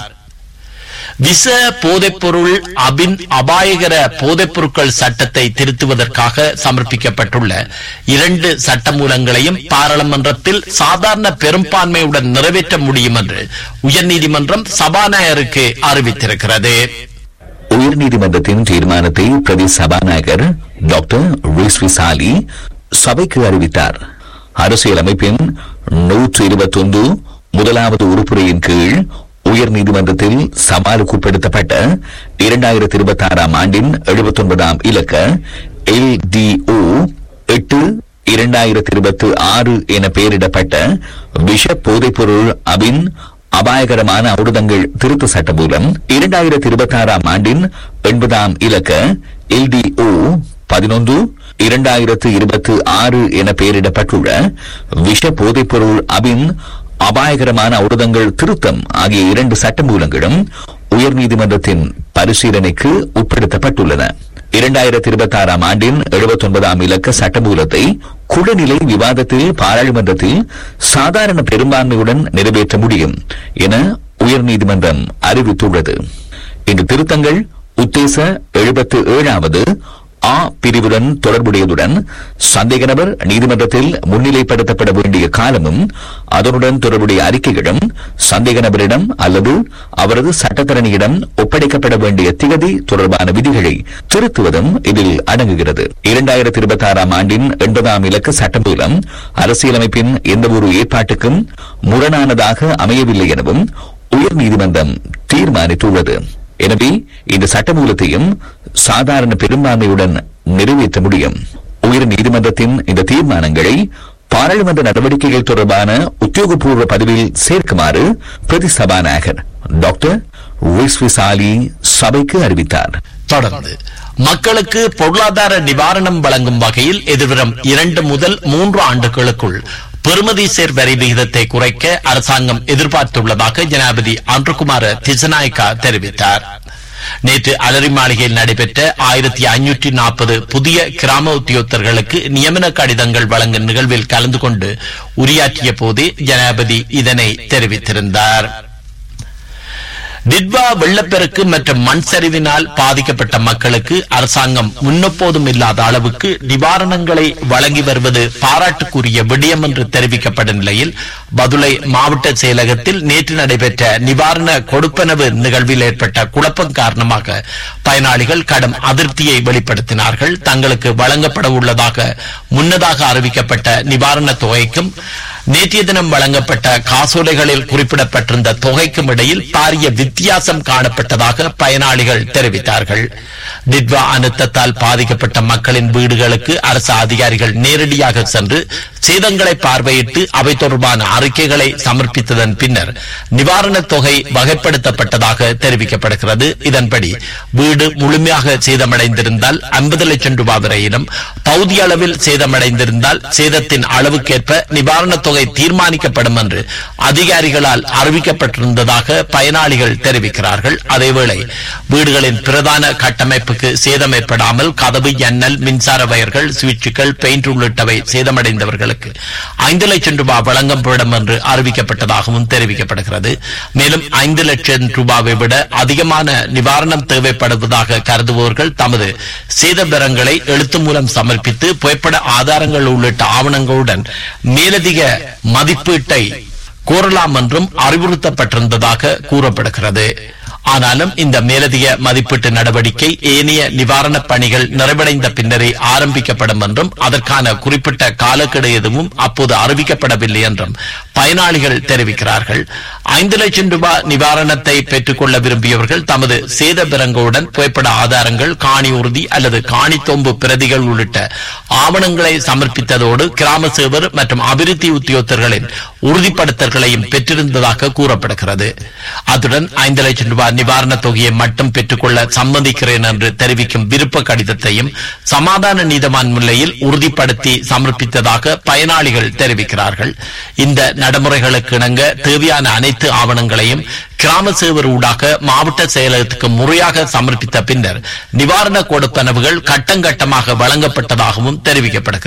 விச போதைப்பொருள் அபின் அபாயகர போதைப்பொருட்கள் சட்டத்தை திருத்துவதற்காக சமர்ப்பிக்கப்பட்டுள்ள இரண்டு சட்டமூலங்களையும் பாராளுமன்றத்தில் சாதாரண பெரும்பான்மையுடன் நிறைவேற்ற முடியும் என்று உயர்நீதிமன்றம் சபாநாயகருக்கு அறிவித்திருக்கிறது
உயர்நீதிமன்றத்தின் தீர்மானத்தை பிரதி சபாநாயகர் டாக்டர் ரிஸ்வி சாலி சபைக்கு அறிவித்தார் அரசியலமைப்பின் நூற்று இருபத்தொன்று முதலாவது உறுப்புரையின் கீழ் உயர் நீதிமன்றத்தில் சவாலுக்குட்படுத்தப்பட்ட இரண்டாயிரத்தி இருபத்தி ஆறாம் ஆண்டின் எழுபத்தி ஒன்பதாம் இலக்க எல் டி ஓ எட்டு இரண்டாயிரத்தி இருபத்தி ஆறு என பெயரிடப்பட்ட விஷ போதைப்பொருள் அபின் அபாயகரமான அவுடதங்கள் திருத்த சட்டம் மூலம் இரண்டாயிரத்தி இருபத்தி ஆறாம் ஆண்டின் எண்பதாம் இலக்க எல்டிஓ பதினொன்று இரண்டாயிரத்து இருபத்தி ஆறு என பெயரிடப்பட்டுள்ள விஷ போதைப்பொருள் அபின் அபாயகரமான அவுடதங்கள் திருத்தம் ஆகிய இரண்டு சட்டமூலங்களும் உயர்நீதிமன்றத்தின் பரிசீலனைக்கு உட்படுத்தப்பட்டுள்ளன இரண்டாயிரத்தி இருபத்தி ஆறாம் ஆண்டின் எழுபத்தி ஒன்பதாம் இலக்க சட்டமூலத்தை குழுநிலை விவாதத்தில் பாராளுமன்றத்தில் சாதாரண பெரும்பான்மையுடன் நிறைவேற்ற முடியும் என உயர்நீதிமன்றம் அறிவித்துள்ளது இந்த திருத்தங்கள் உத்தேச எழுபத்து ஏழாவது ஆ பிரிவுடன் தொடர்புடையதுடன் சந்தேக நபர் நீதிமன்றத்தில் முன்னிலைப்படுத்தப்பட வேண்டிய காலமும் அதனுடன் தொடர்புடைய அறிக்கைகளும் சந்தேக நபரிடம் அல்லது அவரது சட்டத்தரணியிடம் ஒப்படைக்கப்பட வேண்டிய திகதி தொடர்பான விதிகளை திருத்துவதும் இதில் அடங்குகிறது இரண்டாயிரத்தி இருபத்தி ஆறாம் ஆண்டின் எண்பதாம் இலக்க சட்டம் மூலம் அரசியலமைப்பின் எந்தவொரு ஏற்பாட்டுக்கும் முரணானதாக அமையவில்லை எனவும் உயர்நீதிமன்றம் தீர்மானித்துள்ளது எனவே இந்த சட்டமூலத்தையும் சாதாரண பெரும்பான்மையுடன் நிறைவேற்ற முடியும் உயர் நீதிமன்றத்தின் இந்த தீர்மானங்களை பாராளுமன்ற நடவடிக்கைகள் தொடர்பான உத்தியோகபூர்வ பதிவில் சேர்க்குமாறு பிரதி சபாநாயகர் டாக்டர் ரிஸ்விசாலி சபைக்கு அறிவித்தார்
தொடர்ந்து மக்களுக்கு பொருளாதார நிவாரணம் வழங்கும் வகையில் எதிர்வரும் இரண்டு முதல் மூன்று ஆண்டுகளுக்குள் பெறுமதி சேர் வரி விகிதத்தை குறைக்க அரசாங்கம் எதிர்பார்த்துள்ளதாக ஜனாதிபதி அன்றுகுமார திசநாயக்கா தெரிவித்தார் நேற்று அலரி மாளிகையில் நடைபெற்ற ஆயிரத்தி ஐநூற்றி நாற்பது புதிய கிராம உத்தியோகத்தர்களுக்கு நியமன கடிதங்கள் வழங்கும் நிகழ்வில் கலந்து கொண்டு உரையாற்றிய போதே ஜனாதிபதி இதனை தெரிவித்திருந்தார் டிட்வா வெள்ளப்பெருக்கு மற்றும் மண் சரிவினால் பாதிக்கப்பட்ட மக்களுக்கு அரசாங்கம் முன்னெப்போதும் இல்லாத அளவுக்கு நிவாரணங்களை வழங்கி வருவது பாராட்டுக்குரிய விடயம் என்று தெரிவிக்கப்பட்ட நிலையில் பதுளை மாவட்ட செயலகத்தில் நேற்று நடைபெற்ற நிவாரண கொடுப்பனவு நிகழ்வில் ஏற்பட்ட குழப்பம் காரணமாக பயனாளிகள் கடும் அதிருப்தியை வெளிப்படுத்தினார்கள் தங்களுக்கு வழங்கப்பட உள்ளதாக முன்னதாக அறிவிக்கப்பட்ட நிவாரணத் தொகைக்கும் நேற்றைய தினம் வழங்கப்பட்ட காசோலைகளில் குறிப்பிடப்பட்டிருந்த தொகைக்கும் இடையில் பாரிய வித்தியாசம் காணப்பட்டதாக பயனாளிகள் தெரிவித்தார்கள் டிட்வா அழுத்தத்தால் பாதிக்கப்பட்ட மக்களின் வீடுகளுக்கு அரசு அதிகாரிகள் நேரடியாக சென்று சேதங்களை பார்வையிட்டு அவை தொடர்பான அறிக்கைகளை சமர்ப்பித்ததன் பின்னர் நிவாரணத் தொகை வகைப்படுத்தப்பட்டதாக தெரிவிக்கப்படுகிறது இதன்படி வீடு வீடு முழுமையாக சேதமடைந்திருந்தால் ஐம்பது லட்சம் ரூபாய் வரையிலும் பகுதி அளவில் சேதமடைந்திருந்தால் சேதத்தின் அளவுக்கேற்ப நிவாரணத் தொகை தீர்மானிக்கப்படும் என்று அதிகாரிகளால் அறிவிக்கப்பட்டிருந்ததாக பயனாளிகள் தெரிவிக்கிறார்கள் அதேவேளை வீடுகளின் பிரதான கட்டமைப்புக்கு சேதம் ஏற்படாமல் கதவு ஜன்னல் மின்சார வயர்கள் சுவிட்சுகள் பெயிண்ட் உள்ளிட்டவை சேதமடைந்தவர்களுக்கு ஐந்து லட்சம் ரூபாய் வழங்கப்படும் என்று அறிவிக்கப்பட்டதாகவும் தெரிவிக்கப்படுகிறது மேலும் ஐந்து லட்சம் ரூபாவை விட அதிகமான நிவாரணம் தேவைப்படுவதாக கருதுபவர்கள் தமது சேத விவரங்களை எழுத்து மூலம் சமர்ப்பித்து புகைப்பட ஆதாரங்கள் உள்ளிட்ட ஆவணங்களுடன் மேலதிக மதிப்பீட்டை கோரலாம் என்றும் அறிவுறுத்தப்பட்டிருந்ததாக கூறப்படுகிறது ஆனாலும் இந்த மேலதிக மதிப்பீட்டு நடவடிக்கை ஏனைய நிவாரணப் பணிகள் நிறைவடைந்த பின்னரே ஆரம்பிக்கப்படும் என்றும் அதற்கான குறிப்பிட்ட காலக்கெடு எதுவும் அப்போது அறிவிக்கப்படவில்லை என்றும் பயனாளிகள் தெரிவிக்கிறார்கள் ஐந்து லட்சம் ரூபாய் நிவாரணத்தை பெற்றுக்கொள்ள விரும்பியவர்கள் தமது சேத விவரங்களுடன் புகைப்பட ஆதாரங்கள் காணி உறுதி அல்லது காணி தொம்பு பிரதிகள் உள்ளிட்ட ஆவணங்களை சமர்ப்பித்ததோடு கிராம சேவர் மற்றும் அபிவிருத்தி உத்தியோகத்தர்களின் உறுதிப்படுத்தல்களையும் பெற்றிருந்ததாக கூறப்படுகிறது அத்துடன் ஐந்து லட்சம் ரூபாய் நிவாரணத் தொகையை மட்டும் பெற்றுக்கொள்ள சம்மதிக்கிறேன் என்று தெரிவிக்கும் விருப்ப கடிதத்தையும் சமாதான நீதவான் முன்னிலையில் உறுதிப்படுத்தி சமர்ப்பித்ததாக பயனாளிகள் தெரிவிக்கிறார்கள் இந்த நடைமுறைகளுக்கு இணங்க தேவையான அனைத்து ஆவணங்களையும் கிராம சேவர் ஊடாக மாவட்ட செயலகத்துக்கு முறையாக சமர்ப்பித்த பின்னர் நிவாரண கொடுப்பனவுகள் கட்டங்கட்டமாக வழங்கப்பட்டதாகவும் தெரிவிக்கப்படுகிறது